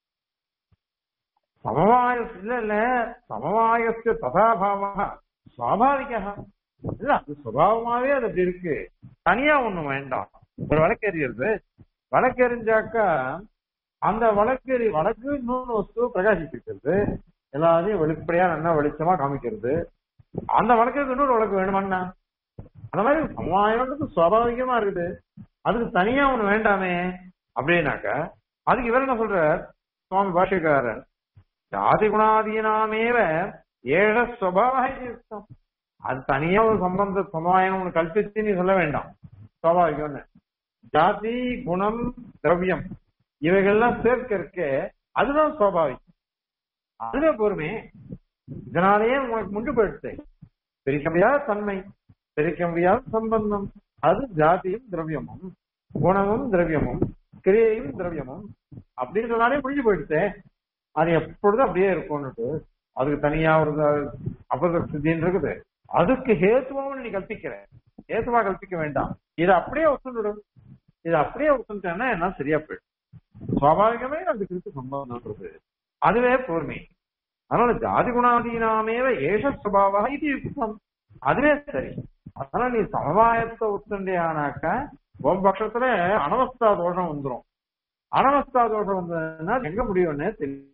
சமவாய இல்ல இல்ல சமவாயத்து ததாபாவா சுவாபாவிகா இல்ல அது சுபாவமாவே அது அப்படி இருக்கு தனியா ஒண்ணு வேண்டாம் ஒரு வழக்கறிஞர்து வழக்கறிஞ்சாக்கா அந்த வழக்கறி வழக்கு இன்னொன்று வஸ்து பிரகாசிக்கிறது எல்லாத்தையும் வெளிப்படையா நல்லா வெளிச்சமா காமிக்கிறது அந்த வழக்குக்கு இன்னொரு வழக்கு வேணுமாண்ணா அந்த மாதிரி சமாயம்ன்றது சுவாபாவிகமா இருக்குது அதுக்கு தனியா ஒண்ணு வேண்டாமே அப்படின்னாக்கா அதுக்கு இவர் என்ன சொல்ற சுவாமி பாஷிகாரன் ஜாதி குணாதீனாமேவ ஏழ சுவாவம் அது தனியா ஒரு சம்பந்த சமாயம் ஒண்ணு கல்பிச்சு நீ சொல்ல வேண்டாம் சுவாபாவிகம்னு ஜாதி குணம் திரவியம் இவைகள்லாம் சேர்க்க இருக்க அதுதான் சுவாபாவிகம் அதுவே பொறுமை இதனாலேயே உங்களுக்கு முண்டு போயிடுச்சு பிரிக்க முடியாத தன்மை பிரிக்க முடியாத சம்பந்தம் அது ஜாதியும் திரவியமும் குணமும் திரவியமும் கிரியையும் திரவியமும் அப்படின்றதுனாலே முடிஞ்சு போயிடுச்சு அது எப்பொழுதும் அப்படியே இருக்கும்னுட்டு அதுக்கு தனியா ஒரு அபத சித்தின்னு இருக்குது அதுக்கு ஹேத்துவாவும் நீ கல்பிக்கிற ஹேத்துவா கல்பிக்க வேண்டாம் இதை அப்படியே ஒத்துடும் இதை அப்படியே ஒத்துட்டேன்னா என்ன சரியா போயிடும் சுவாபாவிகமே அதுக்கு இருக்கு சம்பந்தம்ன்றது அதுவே பொறுமை அதனால ஜாதி குணாதீனாமேவ ஏஷ சுபாவா இது யுக்தம் அதுவே சரி அதனால நீ சமவாயத்தை ஒத்துண்டியானாக்க உன் பட்சத்துல அனவஸ்தா தோஷம் வந்துடும் அனவஸ்தா தோஷம் வந்ததுன்னா எங்க முடியும்னு தெரியும்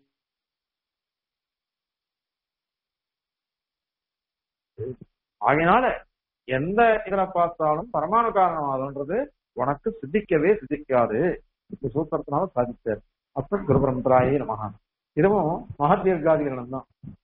ஆகையினால எந்த இதுல பார்த்தாலும் பரமாணு காரணவாதம்ன்றது உனக்கு சித்திக்கவே சித்திக்காது இந்த சூத்திரத்தினால சாதிச்சார் அப்ப குருபரம்பராயே நமகான் இதுவும் மகதீர்காதிகரணம் தான்